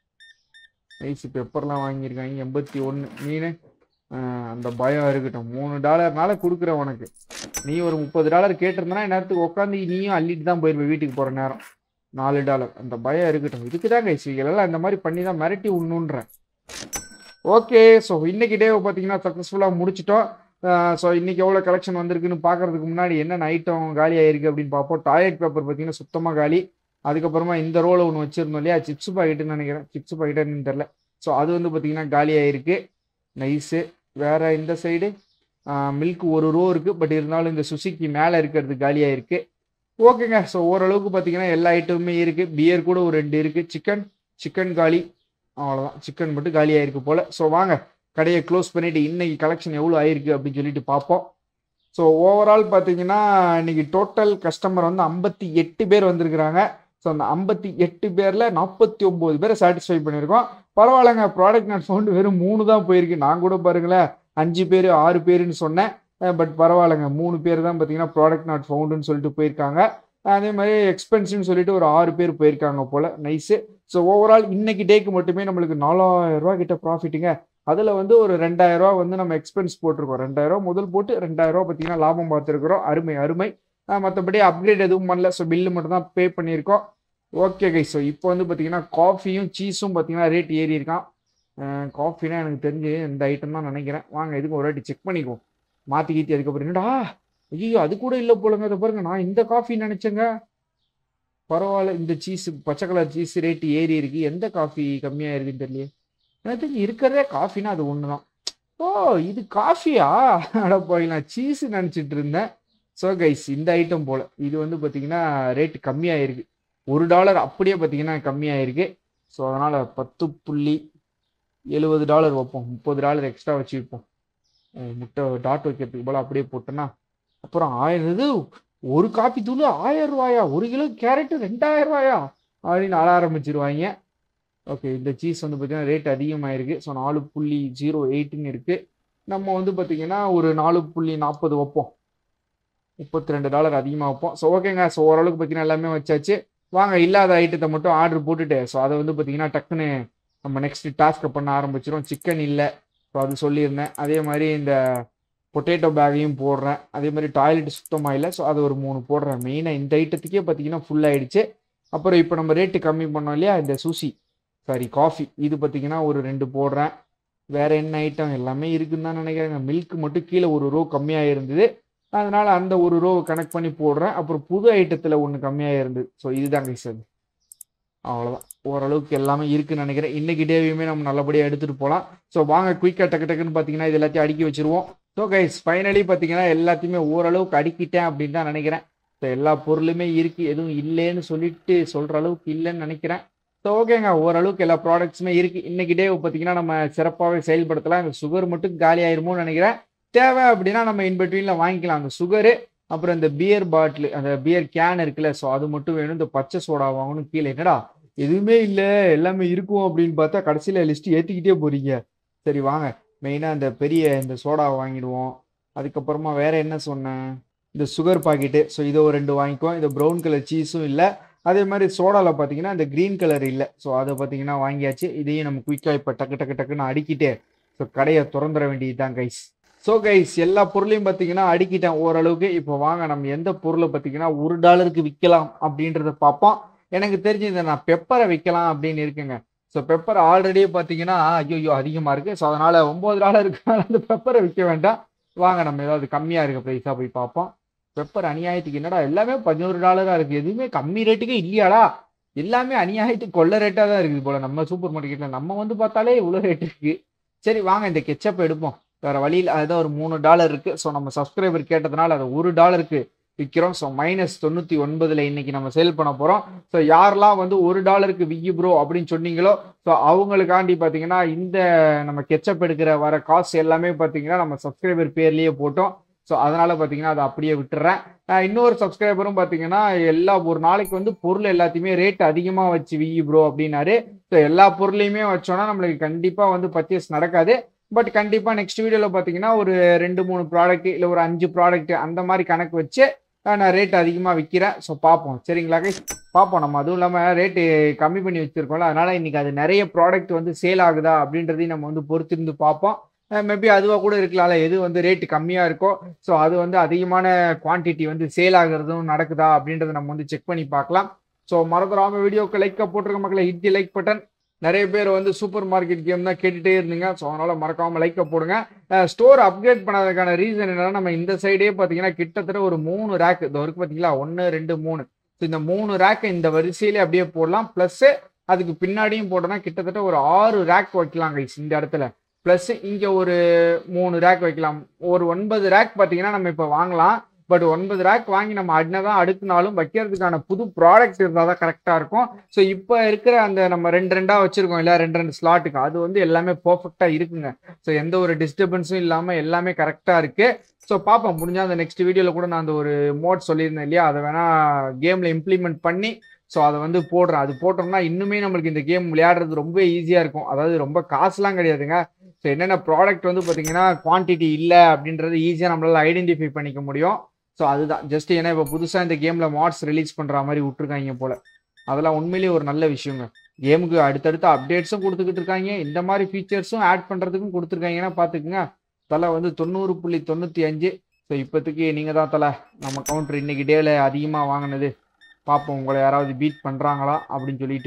நைஸ் பெப்பர்லாம் வாங்கியிருக்காங்க எண்பத்தி ஒன்று மீன் அந்த பயம் இருக்கட்டும் மூணு டாலர்னால கொடுக்குறேன் உனக்கு நீ ஒரு முப்பது டாலர் கேட்டிருந்தனா நேரத்துக்கு உட்காந்து நீயும் அள்ளிட்டு தான் போயிருப்ப வீட்டுக்கு போகிற நேரம் நாலு டாலர் அந்த பயம் இருக்கட்டும் இதுக்கு தான் கைஸ் எல்லாம் இந்த மாதிரி பண்ணி தான் மிரட்டி உண்ணுன்றேன் ஓகே ஸோ இன்னைக்கு டே பார்த்தீங்கன்னா சக்ஸஸ்ஃபுல்லாக முடிச்சிட்டோம் ஸோ இன்னைக்கு எவ்வளோ கலெக்ஷன் வந்திருக்குன்னு பார்க்கறதுக்கு முன்னாடி என்னென்ன ஐட்டம் காலி ஆயிருக்கு அப்படின்னு பார்ப்போம் டாய்லெட் பேப்பர் பார்த்தீங்கன்னா சுத்தமாக காலி அதுக்கப்புறமா இந்த ரோலை ஒன்று வச்சிருந்தோம் இல்லையா சிப்ஸ் பாக்கெட்டுன்னு நினைக்கிறேன் சிப்ஸ் பாக்கெட்டுன்னு தெரில ஸோ அது வந்து பார்த்தீங்கன்னா காலி ஆயிருக்கு நைஸு வேற இந்த சைடு மில்க் ஒரு ரோ இருக்குது பட் இருந்தாலும் இந்த சுசிக்கு மேலே இருக்கிறது காலியாக இருக்குது ஓகேங்க ஸோ ஓரளவுக்கு பார்த்தீங்கன்னா எல்லா ஐட்டமுமே இருக்குது பியர் கூட ஒரு ரெண்டு இருக்குது சிக்கன் சிக்கன் காலி அவ்வளோதான் சிக்கன் மட்டும் காலி ஆயிருக்கு போல் ஸோ வாங்க கடையை க்ளோஸ் பண்ணிவிட்டு இன்னைக்கு கலெக்ஷன் எவ்வளோ ஆயிருக்கு அப்படின்னு சொல்லிட்டு பார்ப்போம் ஸோ ஓவரால் பார்த்தீங்கன்னா இன்னைக்கு டோட்டல் கஸ்டமர் வந்து ஐம்பத்தி எட்டு பேர் வந்திருக்கிறாங்க ஸோ அந்த ஐம்பத்தி எட்டு பேரில் நாற்பத்தி ஒம்பது பேரை சாட்டிஸ்ஃபை பண்ணியிருக்கோம் பரவாயில்லைங்க ப்ராடக்ட் நாட் ஃபவுண்ட் வெறும் மூணு தான் போயிருக்கு நான் கூட பாருங்களேன் அஞ்சு பேர் ஆறு பேருன்னு சொன்னேன் பட் பரவாயில்லைங்க மூணு பேர் தான் பார்த்தீங்கன்னா ப்ராடக்ட் நாட் ஃபவுண்டுன்னு சொல்லிட்டு போயிருக்காங்க அதே மாதிரி எக்ஸ்பென்சிவ்னு சொல்லிட்டு ஒரு ஆறு பேர் போயிருக்காங்க போல் நைஸு ஸோ ஓவரால் இன்னைக்கு டேக்கு மட்டுமே நம்மளுக்கு நாலாயிரம் ரூபா கிட்ட ப்ராஃபிட்டுங்க அதில் வந்து ஒரு ரெண்டாயிரம் ரூபா வந்து நம்ம எக்ஸ்பென்ஸ் போட்டிருக்கோம் ரெண்டாயிரம் ரூபா முதல் போட்டு ரெண்டாயிரம் ரூபா பார்த்தீங்கன்னா லாபம் பார்த்துருக்குறோம் அருமை அருமை மற்றபடி அப்கிரேட் எதுவும் பண்ணல ஸோ பில்லு மட்டும் தான் பே பண்ணியிருக்கோம் ஓகே கை ஸோ இப்போ வந்து பார்த்தீங்கன்னா காஃபியும் சீஸும் பார்த்தீங்கன்னா ரேட் ஏறி இருக்கான் காஃபினா எனக்கு தெரிஞ்சு இந்த ஐட்டம் தான் நினைக்கிறேன் வாங்க எதுக்கும் ஒரு வாட்டி செக் பண்ணிக்குவோம் மாற்றி கீத்தி அதுக்கப்புறம் என்னடா ஐயோ அது கூட இல்லை போலங்க அதை பாருங்க நான் இந்த காஃபி நினச்சேங்க பரவாயில்ல இந்த சீஸ் பச்சை கலர் சீஸ் ரேட்டு ஏறி இருக்கு எந்த காஃபி கம்மியாக இருக்குன்னு தெரியல எனக்கு தெரிஞ்சு இருக்கிறதே காஃபினா அது ஒன்று தான் ஓ இது காஃபியா அட போய் நான் சீஸ் நினச்சிட்டு இருந்தேன் ஸோ கைஸ் இந்த ஐட்டம் போல் இது வந்து பார்த்தீங்கன்னா ரேட் கம்மியாக இருக்கு ஒரு டாலர் அப்படியே பார்த்தீங்கன்னா கம்மியாக இருக்கு ஸோ அதனால் பத்து புள்ளி எழுபது டாலர் வைப்போம் முப்பது டாலர் எக்ஸ்ட்ரா வச்சு வைப்போம் முட்டை டாட் வைக்கிறதுக்கு போல் அப்படியே போட்டோன்னா அப்புறம் ஆயிரம் இது ஒரு காப்பி தூள் ஆயிரம் ரூபாயா ஒரு கிலோ கேரட்டு ரெண்டாயிரம் ரூபாயா அப்படின்னு ஆள ஆரம்பிச்சிருவாங்க ஓகே இந்த சீஸ் வந்து பார்த்தீங்கன்னா ரேட் அதிகமாயிருக்கு ஸோ நாலு புள்ளி ஜீரோ எயிட்டுன்னு இருக்குது நம்ம வந்து பார்த்தீங்கன்னா ஒரு நாலு புள்ளி நாற்பது வைப்போம் முப்பத்தி ரெண்டு டாலர் அதிகமாக வைப்போம் ஸோ ஓகேங்க ஸோ ஓரளவுக்கு பார்த்தீங்கன்னா எல்லாமே வச்சாச்சு வாங்க இல்லாத ஐட்டத்தை மட்டும் ஆர்டர் போட்டுட்டு ஸோ அதை வந்து பார்த்தீங்கன்னா டக்குன்னு நம்ம நெக்ஸ்ட் டாஸ்க்கை பண்ண ஆரம்பிச்சிடும் சிக்கன் இல்லை ஸோ அது சொல்லியிருந்தேன் அதே மாதிரி இந்த பொட்டேட்டோ பேக்கையும் போடுறேன் அதே மாதிரி டாய்லெட் சுத்தமாக இல்லை ஸோ அது ஒரு மூணு போடுறேன் மெயினாக இந்த ஐட்டத்துக்கே பார்த்தீங்கன்னா ஃபுல் ஆயிடுச்சு அப்புறம் இப்போ நம்ம ரேட்டு கம்மி பண்ணோம் இல்லையா இந்த சூசி சாரி காஃபி இது பார்த்தீங்கன்னா ஒரு ரெண்டு போடுறேன் வேற என்ன ஐட்டம் எல்லாமே இருக்குன்னு தான் நினைக்கிறேன் மில்க் மட்டும் கீழே ஒரு ரோ கம்மியாக இருந்தது அதனால அந்த ஒரு ரோ கனெக்ட் பண்ணி போடுறேன் அப்புறம் புது ஐட்டத்தில் ஒன்று கம்மியாக இருந்தது ஸோ இதுதான் கைஸ் அது அவ்வளோதான் ஓரளவுக்கு எல்லாமே இருக்குன்னு நினைக்கிறேன் இன்னைக்கு டேவையுமே நம்ம நல்லபடியாக எடுத்துகிட்டு போகலாம் ஸோ வாங்க குயிக்காக டக்கு டக்குன்னு பார்த்தீங்கன்னா இது எல்லாத்தையும் அடுக்கி வச்சிருவோம் ஸோ கைஸ் ஃபைனலி பார்த்தீங்கன்னா எல்லாத்தையுமே ஓரளவுக்கு அடிக்கிட்டேன் அப்படின்னு தான் நினைக்கிறேன் ஸோ எல்லா பொருளுமே இருக்குது எதுவும் இல்லைன்னு சொல்லிட்டு சொல்கிற அளவுக்கு இல்லைன்னு நினைக்கிறேன் ஸோ ஓகேங்க ஓரளவுக்கு எல்லா ப்ராடக்ட்ஸுமே இருக்குது இன்னைக்கு டே பார்த்தீங்கன்னா நம்ம சிறப்பாகவே செயல்படுத்தலாம் இந்த சுகர் மட்டும் காலி ஆயிருமோன்னு நினைக்கிறேன் தேவை அப்படின்னா நம்ம இன்பிட்வீனில் வாங்கிக்கலாம் அந்த சுகரு அப்புறம் இந்த பியர் பாட்டில் அந்த பியர் கேன் இருக்குல்ல ஸோ அது மட்டும் வேணும் இந்த பச்சை சோடா வாங்கணும் கீழே என்னடா எதுவுமே இல்லை எல்லாமே இருக்கும் அப்படின்னு பார்த்தா கடைசியில் லிஸ்ட் ஏற்றிக்கிட்டே போறீங்க சரி வாங்க மெயினாக இந்த பெரிய இந்த சோடா வாங்கிடுவோம் அதுக்கப்புறமா வேற என்ன சொன்னேன் இந்த சுகர் பாக்கெட்டு ஸோ இதை ஒரு ரெண்டு வாங்கிக்குவோம் இந்த ப்ரௌன் கலர் சீஸும் இல்லை அதே மாதிரி சோடாவில் பார்த்தீங்கன்னா இந்த க்ரீன் கலர் இல்லை ஸோ அதை பார்த்தீங்கன்னா வாங்கியாச்சு இதையும் நம்ம குயிக்காக இப்போ டக்கு டக்கு டக்குன்னு அடிக்கிட்டு ஸோ கடையை திறந்துட வேண்டியது தான் கைஸ் ஸோ கைஸ் எல்லா பொருளையும் பார்த்தீங்கன்னா அடிக்கிட்டேன் ஓரளவுக்கு இப்போ வாங்க நம்ம எந்த பொருளை பார்த்தீங்கன்னா ஒரு டாலருக்கு விற்கலாம் அப்படின்றத பார்ப்போம் எனக்கு தெரிஞ்சு இதை நான் பெப்பரை விற்கலாம் அப்படின்னு இருக்குங்க ஸோ பெப்பர் ஆல்ரெடியே பார்த்தீங்கன்னா ஐயோ அதிகமாக இருக்குது ஸோ அதனால் ஒம்பது டாலருக்கு அந்த பெப்பரை விற்க வேண்டாம் வாங்க நம்ம ஏதாவது கம்மியாக இருக்க ப்ரைஸாக போய் பார்ப்போம் பெப்பர் அநியாயத்துக்கு என்னடா எல்லாமே பதினோரு டாலராக இருக்குது எதுவுமே கம்மி ரேட்டுக்கே இல்லையாடா எல்லாமே அநியாயத்துக்கு கொள்ள ரேட்டாக தான் இருக்குது போல் நம்ம சூப்பர் மார்க்கெட்டில் நம்ம வந்து பார்த்தாலே இவ்வளோ ரேட் இருக்குது சரி வாங்க இந்த கெச்சப் எடுப்போம் வேறு வழியில் அதுதான் ஒரு மூணு டாலர் இருக்குது ஸோ நம்ம சப்ஸ்கிரைபர் கேட்டதுனால அதை ஒரு டாலருக்கு விற்கிறோம் ஸோ மைனஸ் தொண்ணூற்றி ஒன்பதில் இன்னைக்கு நம்ம சேல் பண்ண போகிறோம் ஸோ யாரெல்லாம் வந்து ஒரு டாலருக்கு விக்கி ப்ரோ அப்படின்னு சொன்னீங்களோ ஸோ அவங்களுக்காண்டி பார்த்தீங்கன்னா இந்த நம்ம கெச்சப் எடுக்கிற வர காசு எல்லாமே பார்த்தீங்கன்னா நம்ம சப்ஸ்கிரைபர் பேர்லேயே போட்டோம் ஸோ அதனால் பார்த்தீங்கன்னா அதை அப்படியே விட்டுறேன் இன்னொரு சப்ஸ்கிரைபரும் பார்த்தீங்கன்னா எல்லா ஒரு நாளைக்கு வந்து பொருள் எல்லாத்தையுமே ரேட் அதிகமாக வச்சு விஇ ப்ரோ அப்படின்னாரு ஸோ எல்லா பொருளையுமே வச்சோன்னா நம்மளுக்கு கண்டிப்பாக வந்து பர்ச்சேஸ் நடக்காது பட் கண்டிப்பாக நெக்ஸ்ட் வீடியோவில் பார்த்தீங்கன்னா ஒரு ரெண்டு மூணு ப்ராடக்ட் இல்லை ஒரு அஞ்சு ப்ராடக்ட் அந்த மாதிரி கணக்கு வச்சு அஹ் நான் ரேட் அதிகமாக விற்கிறேன் ஸோ பார்ப்போம் சரிங்களா கைஸ் பார்ப்போம் நம்ம அதுவும் இல்லாமல் ரேட்டு கம்மி பண்ணி வச்சுருக்கோம்ல அதனால் இன்றைக்கி அது நிறைய ப்ராடக்ட் வந்து சேல் ஆகுதா அப்படின்றதையும் நம்ம வந்து பொறுத்திருந்து பார்ப்போம் மேபி அதுவாக கூட இருக்கலாம்ல எது வந்து ரேட்டு கம்மியாக இருக்கோ ஸோ அது வந்து அதிகமான குவான்டிட்டி வந்து சேல் ஆகுறதும் நடக்குதா அப்படின்றத நம்ம வந்து செக் பண்ணி பார்க்கலாம் ஸோ மறந்துடாம வீடியோக்கு லைக்காக போட்டிருக்க மக்களை ஹிட் லைக் பட்டன் நிறைய பேர் வந்து சூப்பர் மார்க்கெட் கேம் தான் கேட்டுட்டே இருந்தீங்க ஸோ அதனால் மறக்காமல் லைக்கை போடுங்க ஸ்டோர் அப்கிரேட் பண்ணதுக்கான ரீசன் என்னன்னா நம்ம இந்த சைடே பார்த்தீங்கன்னா கிட்டத்தட்ட ஒரு மூணு ரேக் இந்த வரைக்கும் பார்த்தீங்களா ஒன்று ரெண்டு மூணு ஸோ இந்த மூணு ரேக்கை இந்த வரிசையிலே அப்படியே போடலாம் ப்ளஸ்ஸு அதுக்கு பின்னாடியும் போட்டோம்னா கிட்டத்தட்ட ஒரு ஆறு ரேக் வைக்கலாம் கைஸ் இந்த இடத்துல ப்ளஸ் இங்கே ஒரு மூணு ரேக் வைக்கலாம் ஒரு ஒன்பது ரேக் பார்த்தீங்கன்னா நம்ம இப்போ வாங்கலாம் பட் ஒன்பது ரேக் வாங்கி நம்ம அடினதான் அடுக்குனாலும் வைக்கிறதுக்கான புது ப்ராடக்ட் இருந்தால் தான் கரெக்டாக இருக்கும் ஸோ இப்போ இருக்கிற அந்த நம்ம ரெண்டு ரெண்டாக வச்சுருக்கோம் இல்லை ரெண்டு ரெண்டு ஸ்லாட்டுக்கு அது வந்து எல்லாமே பர்ஃபெக்டாக இருக்குங்க ஸோ எந்த ஒரு டிஸ்டர்பன்ஸும் இல்லாமல் எல்லாமே கரெக்டாக இருக்குது ஸோ பார்ப்போம் முடிஞ்சால் அந்த நெக்ஸ்ட் வீடியோவில் கூட நான் அந்த ஒரு மோட் சொல்லியிருந்தேன் இல்லையா அதை வேணால் கேமில் இம்ப்ளிமெண்ட் பண்ணி ஸோ அதை வந்து போடுறேன் அது போட்டோம்னா இன்னுமே நம்மளுக்கு இந்த கேம் விளையாடுறது ரொம்ப ஈஸியாக இருக்கும் அதாவது ரொம்ப காசுலாம் கிடையாதுங்க ஸோ என்னென்ன ப்ராடக்ட் வந்து பார்த்தீங்கன்னா குவான்டிட்டி இல்லை அப்படின்றது ஈஸியாக நம்மளால் ஐடென்டிஃபை பண்ணிக்க முடியும் ஸோ அதுதான் ஜஸ்ட் ஏன்னா இப்போ புதுசாக இந்த கேமில் மாட்ஸ் ரிலீஸ் பண்ணுற மாதிரி விட்ருக்காங்க போல் அதெல்லாம் உண்மையிலேயே ஒரு நல்ல விஷயங்க கேமுக்கு அடுத்தடுத்த அப்டேட்ஸும் கொடுத்துக்கிட்டு இருக்காங்க இந்த மாதிரி ஃபீச்சர்ஸும் ஆட் பண்ணுறதுக்கும் கொடுத்துருக்காங்கன்னா பார்த்துக்குங்க தலை வந்து தொண்ணூறு புள்ளி தொண்ணூற்றி அஞ்சு ஸோ இப்போதைக்கு நீங்கள் தான் தலை நம்ம கவுண்டர் இன்னைக்கு டேவில் அதிகமாக வாங்கினது பார்ப்போம் உங்களை யாராவது பீட் பண்ணுறாங்களா அப்படின்னு சொல்லிட்டு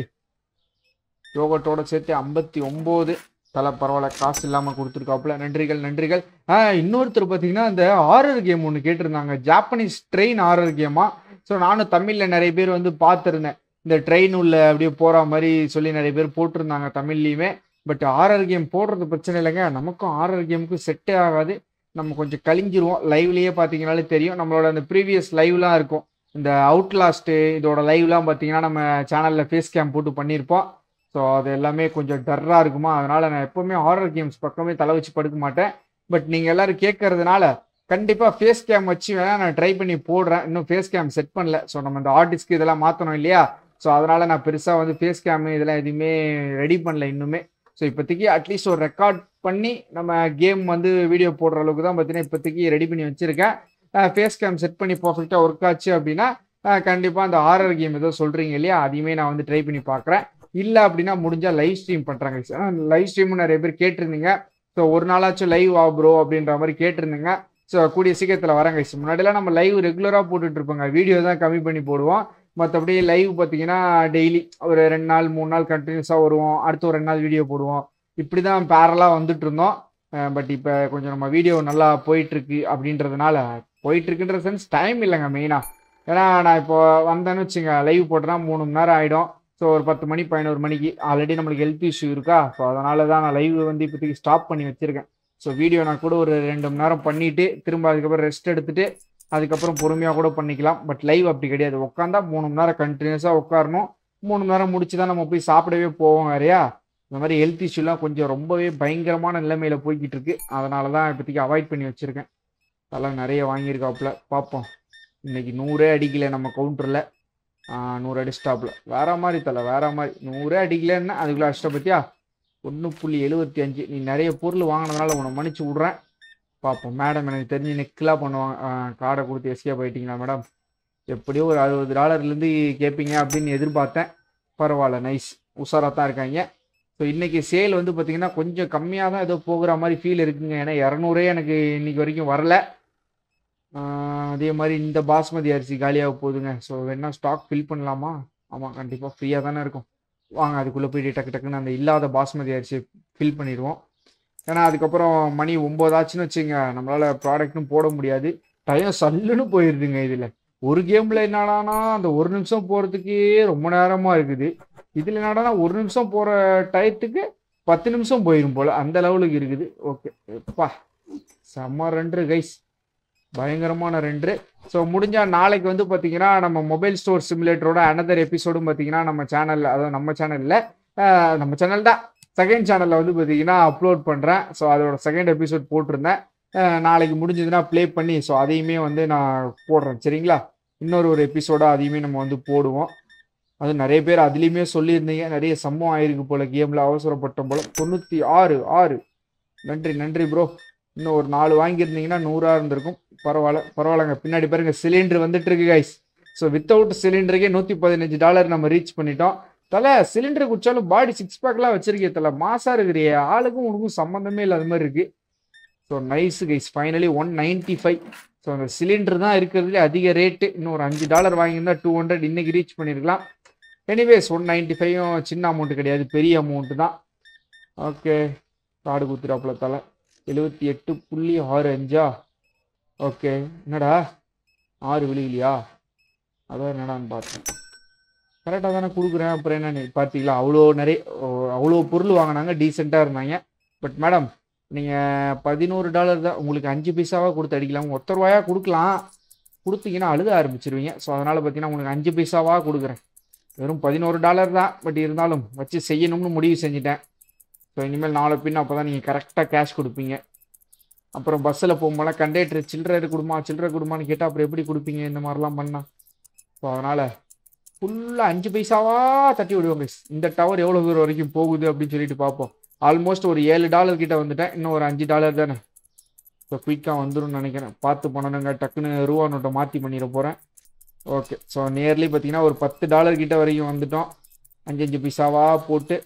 யோகட்டோட சேர்த்து ஐம்பத்தி ஒம்பது தலை பரவாயில்ல காசு இல்லாமல் கொடுத்துருக்காப்புல நன்றிகள் நன்றிகள் ஆ இன்னொருத்தர் பார்த்தீங்கன்னா இந்த ஆரர் கேம் ஒன்று கேட்டிருந்தாங்க ஜாப்பனீஸ் ட்ரெயின் ஆரர் கேமா ஸோ நானும் தமிழில் நிறைய பேர் வந்து பார்த்துருந்தேன் இந்த ட்ரெயின் உள்ள அப்படியே போகிற மாதிரி சொல்லி நிறைய பேர் போட்டிருந்தாங்க தமிழ்லையுமே பட் ஆர்ஆர் கேம் போடுறது பிரச்சனை இல்லைங்க நமக்கும் ஆர்ஆர் கேமுக்கும் செட்டே ஆகாது நம்ம கொஞ்சம் கழிஞ்சிருவோம் லைவ்லேயே பார்த்தீங்கனாலே தெரியும் நம்மளோட அந்த ப்ரீவியஸ் லைவ்லாம் இருக்கும் இந்த அவுட்லாஸ்ட்டு இதோட லைவ்லாம் பார்த்தீங்கன்னா நம்ம சேனலில் ஃபேஸ் கேம் போட்டு பண்ணியிருப்போம் ஸோ அது எல்லாமே கொஞ்சம் டர்ராக இருக்குமா அதனால் நான் எப்போவுமே ஹாரர் கேம்ஸ் பக்கமே தலை வச்சு படுக்க மாட்டேன் பட் நீங்கள் எல்லோரும் கேட்கறதுனால கண்டிப்பாக ஃபேஸ் கேம் வச்சு வேணால் நான் ட்ரை பண்ணி போடுறேன் இன்னும் ஃபேஸ் கேம் செட் பண்ணல ஸோ நம்ம இந்த ஆர்டிஸ்க்கு இதெல்லாம் மாற்றணும் இல்லையா ஸோ அதனால் நான் பெருசாக வந்து ஃபேஸ் கேமு இதெல்லாம் எதுவுமே ரெடி பண்ணல இன்னுமே ஸோ இப்போதைக்கு அட்லீஸ்ட் ஒரு ரெக்கார்ட் பண்ணி நம்ம கேம் வந்து வீடியோ போடுற அளவுக்கு தான் பார்த்தீங்கன்னா இப்போதைக்கு ரெடி பண்ணி வச்சுருக்கேன் ஃபேஸ் கேம் செட் பண்ணி பர்ஃபெக்டாக ஒர்க் ஆச்சு அப்படின்னா கண்டிப்பாக அந்த ஹாரர் கேம் ஏதோ சொல்கிறீங்க இல்லையா அதையுமே நான் வந்து ட்ரை பண்ணி பார்க்குறேன் இல்லை அப்படின்னா முடிஞ்சால் லைவ் ஸ்ட்ரீம் பண்ணுறாங்க லைவ் ஸ்ட்ரீமும் நிறைய பேர் கேட்டிருந்தீங்க ஸோ ஒரு நாளாச்சும் லைவ் ஆ ப்ரோ அப்படின்ற மாதிரி கேட்டிருந்தீங்க ஸோ கூடிய சீக்கிரத்தில் வரேங்க முன்னாடிலாம் நம்ம லைவ் ரெகுலராக போட்டுட்டு இருப்போங்க வீடியோ தான் கம்மி பண்ணி போடுவோம் மற்றபடி லைவ் பார்த்தீங்கன்னா டெய்லி ஒரு ரெண்டு நாள் மூணு நாள் கண்டினியூஸாக வருவோம் அடுத்து ஒரு ரெண்டு நாள் வீடியோ போடுவோம் இப்படி தான் பேரலாக வந்துட்டு இருந்தோம் பட் இப்போ கொஞ்சம் நம்ம வீடியோ நல்லா போயிட்டுருக்கு அப்படின்றதுனால போயிட்டுருக்குன்ற சென்ஸ் டைம் இல்லைங்க மெயினாக ஏன்னா நான் இப்போ வந்தேன்னு வச்சுங்க லைவ் போட்டேன்னா மூணு மணி நேரம் ஆகிடும் ஸோ ஒரு பத்து மணி பதினோரு மணிக்கு ஆல்ரெடி நம்மளுக்கு ஹெல்த் இஷ்யூ இருக்கா ஸோ அதனால தான் நான் லைவ் வந்து இப்போதைக்கு ஸ்டாப் பண்ணி வச்சுருக்கேன் ஸோ வீடியோ நான் கூட ஒரு ரெண்டு மணி நேரம் பண்ணிவிட்டு திரும்ப அதுக்கப்புறம் ரெஸ்ட் எடுத்துகிட்டு அதுக்கப்புறம் பொறுமையாக கூட பண்ணிக்கலாம் பட் லைவ் அப்படி கிடையாது உட்காந்தா மூணு மணி நேரம் கண்டினியூஸாக உட்காரணும் மூணு மணி நேரம் முடிச்சு தான் நம்ம போய் சாப்பிடவே போவோம் வேறையா இந்த மாதிரி ஹெல்த் இஷ்யூலாம் கொஞ்சம் ரொம்பவே பயங்கரமான நிலைமையில் போய்கிட்டு இருக்கு அதனால தான் இப்போதைக்கு அவாய்ட் பண்ணி வச்சுருக்கேன் அதெல்லாம் நிறைய வாங்கியிருக்காப்புல பார்ப்போம் இன்னைக்கு நூறே அடிக்கல நம்ம கவுண்டரில் நூறு அடிச்சிட்டாப்புல வேற மாதிரி தலை வேற மாதிரி நூறே அடிக்கலன்னா அதுக்குள்ள அடிச்சிட்ட பத்தியா ஒன்று புள்ளி எழுபத்தி அஞ்சு நீ நிறைய பொருள் வாங்கினதுனால உன்னை மன்னிச்சு விட்றேன் பார்ப்போம் மேடம் எனக்கு தெரிஞ்சு நெக்கெலாம் பண்ணுவாங்க கார்டை கொடுத்து எஸ்கேப் ஆகிட்டீங்களா மேடம் எப்படியோ ஒரு அறுபது டாலர்லேருந்து கேட்பீங்க அப்படின்னு எதிர்பார்த்தேன் பரவாயில்ல நைஸ் உஷாராக தான் இருக்காங்க ஸோ இன்றைக்கி சேல் வந்து பார்த்திங்கன்னா கொஞ்சம் கம்மியாக தான் ஏதோ போகிற மாதிரி ஃபீல் இருக்குங்க ஏன்னா இரநூறே எனக்கு இன்றைக்கி வரைக்கும் வரல அதே மாதிரி இந்த பாஸ்மதி அரிசி காலியாக போகுதுங்க ஸோ வேணா ஸ்டாக் ஃபில் பண்ணலாமா ஆமாம் கண்டிப்பாக ஃப்ரீயாக தானே இருக்கும் வாங்க அதுக்குள்ளே போயிட்டு டக்கு டக்குன்னு அந்த இல்லாத பாஸ்மதி அரிசியை ஃபில் பண்ணிடுவோம் ஏன்னா அதுக்கப்புறம் மணி ஒம்போதாச்சுன்னு வச்சுங்க நம்மளால் ப்ராடக்ட்டும் போட முடியாது டைம் சல்லுன்னு போயிடுதுங்க இதில் ஒரு கேமில் என்னடானா அந்த ஒரு நிமிஷம் போகிறதுக்கே ரொம்ப நேரமாக இருக்குது இதில் என்னடானா ஒரு நிமிஷம் போகிற டயத்துக்கு பத்து நிமிஷம் போயிடும் போல் அந்த லெவலுக்கு இருக்குது ஓகே எப்பா செம்ம ரெண்டு கைஸ் பயங்கரமான ரெண்டு ஸோ முடிஞ்சால் நாளைக்கு வந்து பார்த்தீங்கன்னா நம்ம மொபைல் ஸ்டோர் சிமுலேட்டரோட அனதர் எபிசோடும் பார்த்தீங்கன்னா நம்ம சேனலில் அதாவது நம்ம சேனலில் நம்ம சேனல் தான் செகண்ட் சேனலில் வந்து பார்த்தீங்கன்னா அப்லோட் பண்ணுறேன் ஸோ அதோட செகண்ட் எபிசோட் போட்டிருந்தேன் நாளைக்கு முடிஞ்சதுன்னா ப்ளே பண்ணி ஸோ அதையுமே வந்து நான் போடுறேன் சரிங்களா இன்னொரு ஒரு எபிசோடாக அதையுமே நம்ம வந்து போடுவோம் அது நிறைய பேர் அதுலேயுமே சொல்லியிருந்தீங்க நிறைய சம்பவம் ஆயிருக்கு போல் கேமில் அவசரப்பட்டோம் போல் தொண்ணூற்றி ஆறு ஆறு நன்றி நன்றி ப்ரோ இன்னும் ஒரு நாலு வாங்கியிருந்தீங்கன்னா நூறா இருந்திருக்கும் பரவாயில்ல பரவாயில்லங்க பின்னாடி பாருங்க சிலிண்டர் வந்துட்டு இருக்கு கைஸ் ஸோ வித்தவுட் சிலிண்டருக்கே நூற்றி பதினஞ்சு டாலர் நம்ம ரீச் பண்ணிட்டோம் தலை சிலிண்டர் குடிச்சாலும் பாடி சிக்ஸ் பேக்லாம் வச்சிருக்கே தலை மாசா இருக்கிறியே ஆளுக்கும் உனக்கும் சம்மந்தமே இல்லாத மாதிரி இருக்கு so nice guys finally one ninety five so அந்த சிலிண்டர் தான் இருக்கிறதுலே அதிக ரேட்டு இன்னும் ஒரு அஞ்சு டாலர் வாங்கியிருந்தா டூ ஹண்ட்ரட் இன்னைக்கு ரீச் பண்ணியிருக்கலாம் எனிவேஸ் ஒன் நைன்டி ஃபைவும் சின்ன அமௌண்ட் கிடையாது பெரிய அமௌண்ட்டு தான் ஓகே காடு குத்துறாப்புல தலை எழுபத்தி எட்டு புள்ளி ஆறு அஞ்சா ஓகே என்னடா ஆறு விழுகலையா அதான் என்னடான்னு பார்த்தேன் கரெக்டாக தானே கொடுக்குறேன் அப்புறம் என்ன நீ பார்த்தீங்களா அவ்வளோ நிறைய ஓ, அவ்வளோ பொருள் வாங்கினாங்க டீசெண்டாக இருந்தாங்க பட் மேடம் நீங்கள் பதினோரு டாலர் தான் உங்களுக்கு அஞ்சு பைசாவாக கொடுத்து அடிக்கலாம் ஒத்த ரூபாயா கொடுக்கலாம் கொடுத்தீங்கன்னா அழுக ஆரம்பிச்சிருவீங்க ஸோ அதனால் பார்த்தீங்கன்னா உங்களுக்கு அஞ்சு பைசாவாக கொடுக்குறேன் வெறும் பதினோரு டாலர் தான் பட் இருந்தாலும் வச்சு செய்யணும்னு முடிவு செஞ்சுட்டேன் ஸோ இனிமேல் நாளை பின்ன அப்போ தான் நீங்கள் கரெக்டாக கேஷ் கொடுப்பீங்க அப்புறம் பஸ்ஸில் போகும்போது கண்டக்டர் சில்லறை கொடுமா சில்லறை கொடுமான்னு கேட்டால் அப்புறம் எப்படி கொடுப்பீங்க இந்த மாதிரிலாம் பண்ணா ஸோ அதனால் ஃபுல்லாக அஞ்சு பைசாவா தட்டி விடுவாங்க இந்த டவர் எவ்வளோ தூரம் வரைக்கும் போகுது அப்படின்னு சொல்லிட்டு பார்ப்போம் ஆல்மோஸ்ட் ஒரு ஏழு டாலர் கிட்ட வந்துட்டேன் இன்னும் ஒரு அஞ்சு டாலர் தானே ஸோ குயிக்காக வந்துரும்னு நினைக்கிறேன் பார்த்து பண்ணணுங்க டக்குன்னு ரூபா நோட்டை மாற்றி பண்ணிட போகிறேன் ஓகே ஸோ நியர்லி பார்த்தீங்கன்னா ஒரு பத்து டாலர் கிட்ட வரைக்கும் வந்துட்டோம் அஞ்சு அஞ்சு பைசாவா போட்டு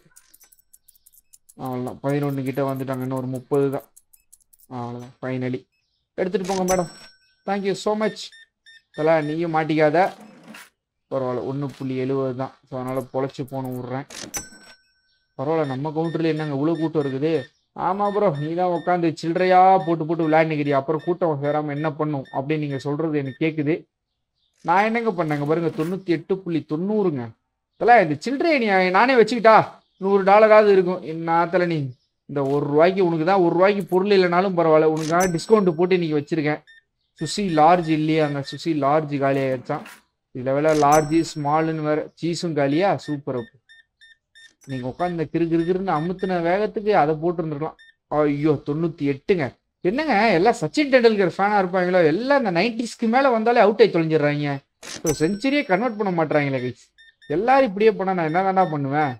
அவ்வளோதான் பதினொன்று கிட்ட வந்துட்டாங்க இன்னும் ஒரு முப்பது தான் அவ்வளோதான் ஃபைனலி எடுத்துகிட்டு போங்க மேடம் தேங்க்யூ ஸோ மச் தலை நீயும் மாட்டிக்காத பரவாயில்ல ஒன்று புள்ளி எழுபது தான் ஸோ அதனால் பொழைச்சி போன விட்றேன் பரவாயில்ல நம்ம கவுண்டரில் என்னங்க இவ்வளோ கூட்டம் இருக்குது ஆமாம் ப்ரோ நீ தான் உட்காந்து சில்லறையா போட்டு போட்டு விளையாண்டுக்கிறியா அப்புறம் கூட்டம் சேராமல் என்ன பண்ணும் அப்படின்னு நீங்கள் சொல்கிறது எனக்கு கேட்குது நான் என்னங்க பண்ணேங்க பாருங்க தொண்ணூற்றி எட்டு புள்ளி தொண்ணூறுங்க தலை இந்த சில்லறையை நீ நானே வச்சுக்கிட்டா நூறு டாலராவது இருக்கும் என்ன தலை நீ இந்த ஒரு ரூபாய்க்கு உனக்கு தான் ஒரு ரூபாய்க்கு பொருள் இல்லைனாலும் பரவாயில்ல உனக்காக டிஸ்கவுண்ட் போட்டு இன்னைக்கு வச்சிருக்கேன் சுசி லார்ஜ் இல்லையா அங்கே சுசி லார்ஜ் காலி ஆயிடுச்சான் இதில் வேலை லார்ஜ் ஸ்மால்னு வேற சீஸும் காலியா சூப்பர் அப்பு நீங்கள் உட்காந்து இந்த கிரு கிரு கிருன்னு அமுத்துன வேகத்துக்கு அதை போட்டுருந்துருக்கலாம் ஐயோ தொண்ணூற்றி எட்டுங்க என்னங்க எல்லாம் சச்சின் டெண்டுல்கர் ஃபேனாக இருப்பாங்களோ எல்லாம் இந்த நைன்டிஸ்க்கு மேலே வந்தாலே அவுட் ஆகி தொலைஞ்சிடுறாங்க ஸோ செஞ்சுரியே கன்வெர்ட் பண்ண மாட்றாங்களே கைஸ் எல்லாரும் இப்படியே பண்ணால் நான் என்ன தாண்டா பண்ணுவேன்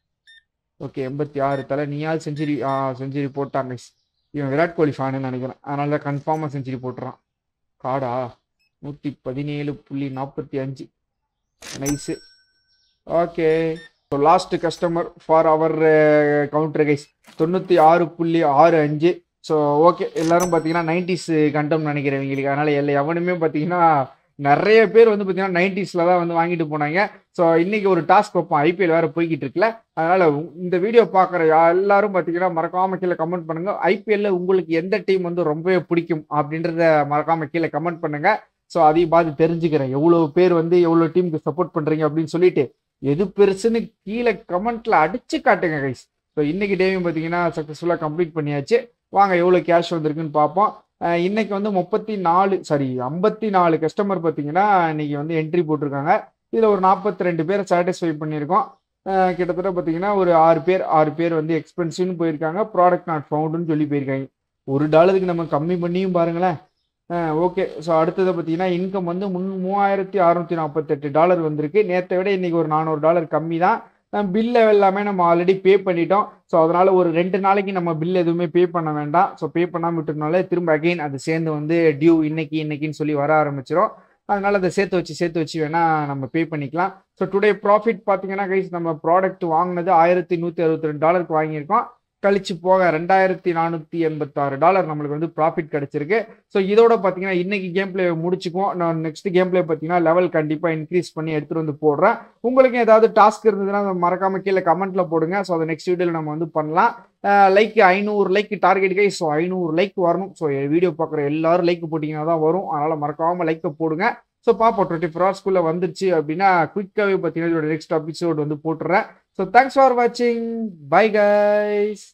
ஓகே எண்பத்தி ஆறு தலை நீயாவது செஞ்சுரி ஆ செஞ்சுரி போட்டான் கைஸ் இவன் விராட் கோலி ஃபேனுன்னு நினைக்கிறேன் அதனால தான் கன்ஃபார்மாக செஞ்சுரி போட்டுறான் காடா நூற்றி பதினேழு புள்ளி நாற்பத்தி அஞ்சு nice okay so last customer for our counter guys தொண்ணூற்றி ஆறு புள்ளி ஆறு அஞ்சு ஸோ ஓகே எல்லாரும் பார்த்தீங்கன்னா நைன்டிஸ் கண்டம் நினைக்கிறவங்களுக்கு அதனால் எல்லா எவனுமே பார்த்தீங்கன்னா நிறைய பேர் வந்து பார்த்தீங்கன்னா நைன்டிஸில் தான் வந்து வாங்கிட்டு போனாங்க ஸோ இன்னைக்கு ஒரு டாஸ்க் வைப்போம் ஐபிஎல் வேறு போய்கிட்டு இருக்குல்ல அதனால் இந்த வீடியோ பார்க்குற எல்லாரும் பார்த்தீங்கன்னா மறக்காம கீழே கமெண்ட் பண்ணுங்க ஐபிஎல்ல உங்களுக்கு எந்த டீம் வந்து ரொம்பவே பிடிக்கும் அப்படின்றத மறக்காம கீழே கமெண்ட் பண்ணுங்க ஸோ அதையும் பார்த்து தெரிஞ்சுக்கிறேன் எவ்வளோ பேர் வந்து எவ்வளோ டீமுக்கு சப்போர்ட் பண்ணுறீங்க அப்படின்னு சொல்லிட்டு எது பெருசுன்னு கீழே கமெண்ட்ல அடிச்சு காட்டுங்க கைஸ் ஸோ இன்னைக்கு டேவும் பார்த்தீங்கன்னா சக்ஸஸ்ஃபுல்லாக கம்ப்ளீட் பண்ணியாச்சு வாங்க எவ்வளோ கேஷ் வந்திருக்குன்னு பார்ப்போம் அஹ் இன்னைக்கு வந்து முப்பத்தி நாலு சாரி ஐம்பத்தி நாலு கஸ்டமர் பார்த்தீங்கன்னா இன்னைக்கு வந்து என்ட்ரி போட்டிருக்காங்க இதில் ஒரு நாற்பத்தி ரெண்டு பேரை சாட்டிஸ்ஃபை பண்ணியிருக்கோம் அஹ் கிட்டத்தட்ட பார்த்தீங்கன்னா ஒரு ஆறு பேர் ஆறு பேர் வந்து எக்ஸ்பென்சிவ்னு போயிருக்காங்க ப்ராடக்ட் நாட் ஃபவுண்டுன்னு சொல்லி போயிருக்காங்க ஒரு டாலருக்கு நம்ம கம்மி பண்ணியும் பாருங்களேன் ஓகே ஸோ அடுத்தது பார்த்தீங்கன்னா இன்கம் வந்து முன் மூவாயிரத்தி அறநூற்றி நாற்பத்தெட்டு டாலர் வந்திருக்கு நேற்றை விட இன்னைக்கு ஒரு நானூறு டாலர் கம்மி தான் பில்லை எல்லாமே நம்ம ஆல்ரெடி பே பண்ணிட்டோம் ஸோ அதனால ஒரு ரெண்டு நாளைக்கு நம்ம பில் எதுவுமே பே பண்ண வேண்டாம் ஸோ பே பண்ணாமல் விட்டதுனால திரும்ப அகைன் அது சேர்ந்து வந்து டியூ இன்னைக்கு இன்னைக்குன்னு சொல்லி வர ஆரம்பிச்சிடும் அதனால அதை சேர்த்து வச்சு சேர்த்து வச்சு வேணா நம்ம பே பண்ணிக்கலாம் ஸோ டுடே ப்ராஃபிட் பார்த்தீங்கன்னா கைஸ் நம்ம ப்ராடக்ட் வாங்கினது ஆயிரத்தி நூற்றி அறுபத்தி ரெண்டு டாலருக்கு வாங்கியிருக்கோம் கழிச்சு போக ரெண்டாயிரத்தி நானூற்றி எண்பத்தாறு டாலர் நம்மளுக்கு வந்து ப்ராஃபிட் கிடைச்சிருக்கு ஸோ இதோட பார்த்தீங்கன்னா இன்னைக்கு கேம் பிளே முடிச்சுக்குவோம் நான் நெக்ஸ்ட் கேம் பிளே பார்த்தீங்கன்னா லெவல் கண்டிப்பாக இன்க்ரீஸ் பண்ணி எடுத்துகிட்டு வந்து போடுறேன் உங்களுக்கு ஏதாவது டாஸ்க் இருந்ததுன்னா அதை மறக்காம கீழே கமெண்ட்ல போடுங்க ஸோ அதை நெக்ஸ்ட் வீடியோவில் நம்ம வந்து பண்ணலாம் லைக் ஐநூறு லைக் டார்கெட் கை ஸோ ஐநூறு லைக் வரணும் ஸோ வீடியோ பார்க்குற எல்லாரும் லைக் போட்டிங்கன்னா தான் வரும் அதனால் மறக்காம லைக்கை போடுங்க ஸோ பார்ப்போம் டுவெண்ட்டி ஃபோர் ஹவர்ஸ்க்குள்ளே வந்துருச்சு அப்படின்னா குயிக்காகவே பார்த்தீங்கன்னா இதோட நெக்ஸ்ட் எபிசோட் வந்து போட்டுறேன் ஸோ தேங்க்ஸ் ஃபார் வாட்சிங் பை கைஸ்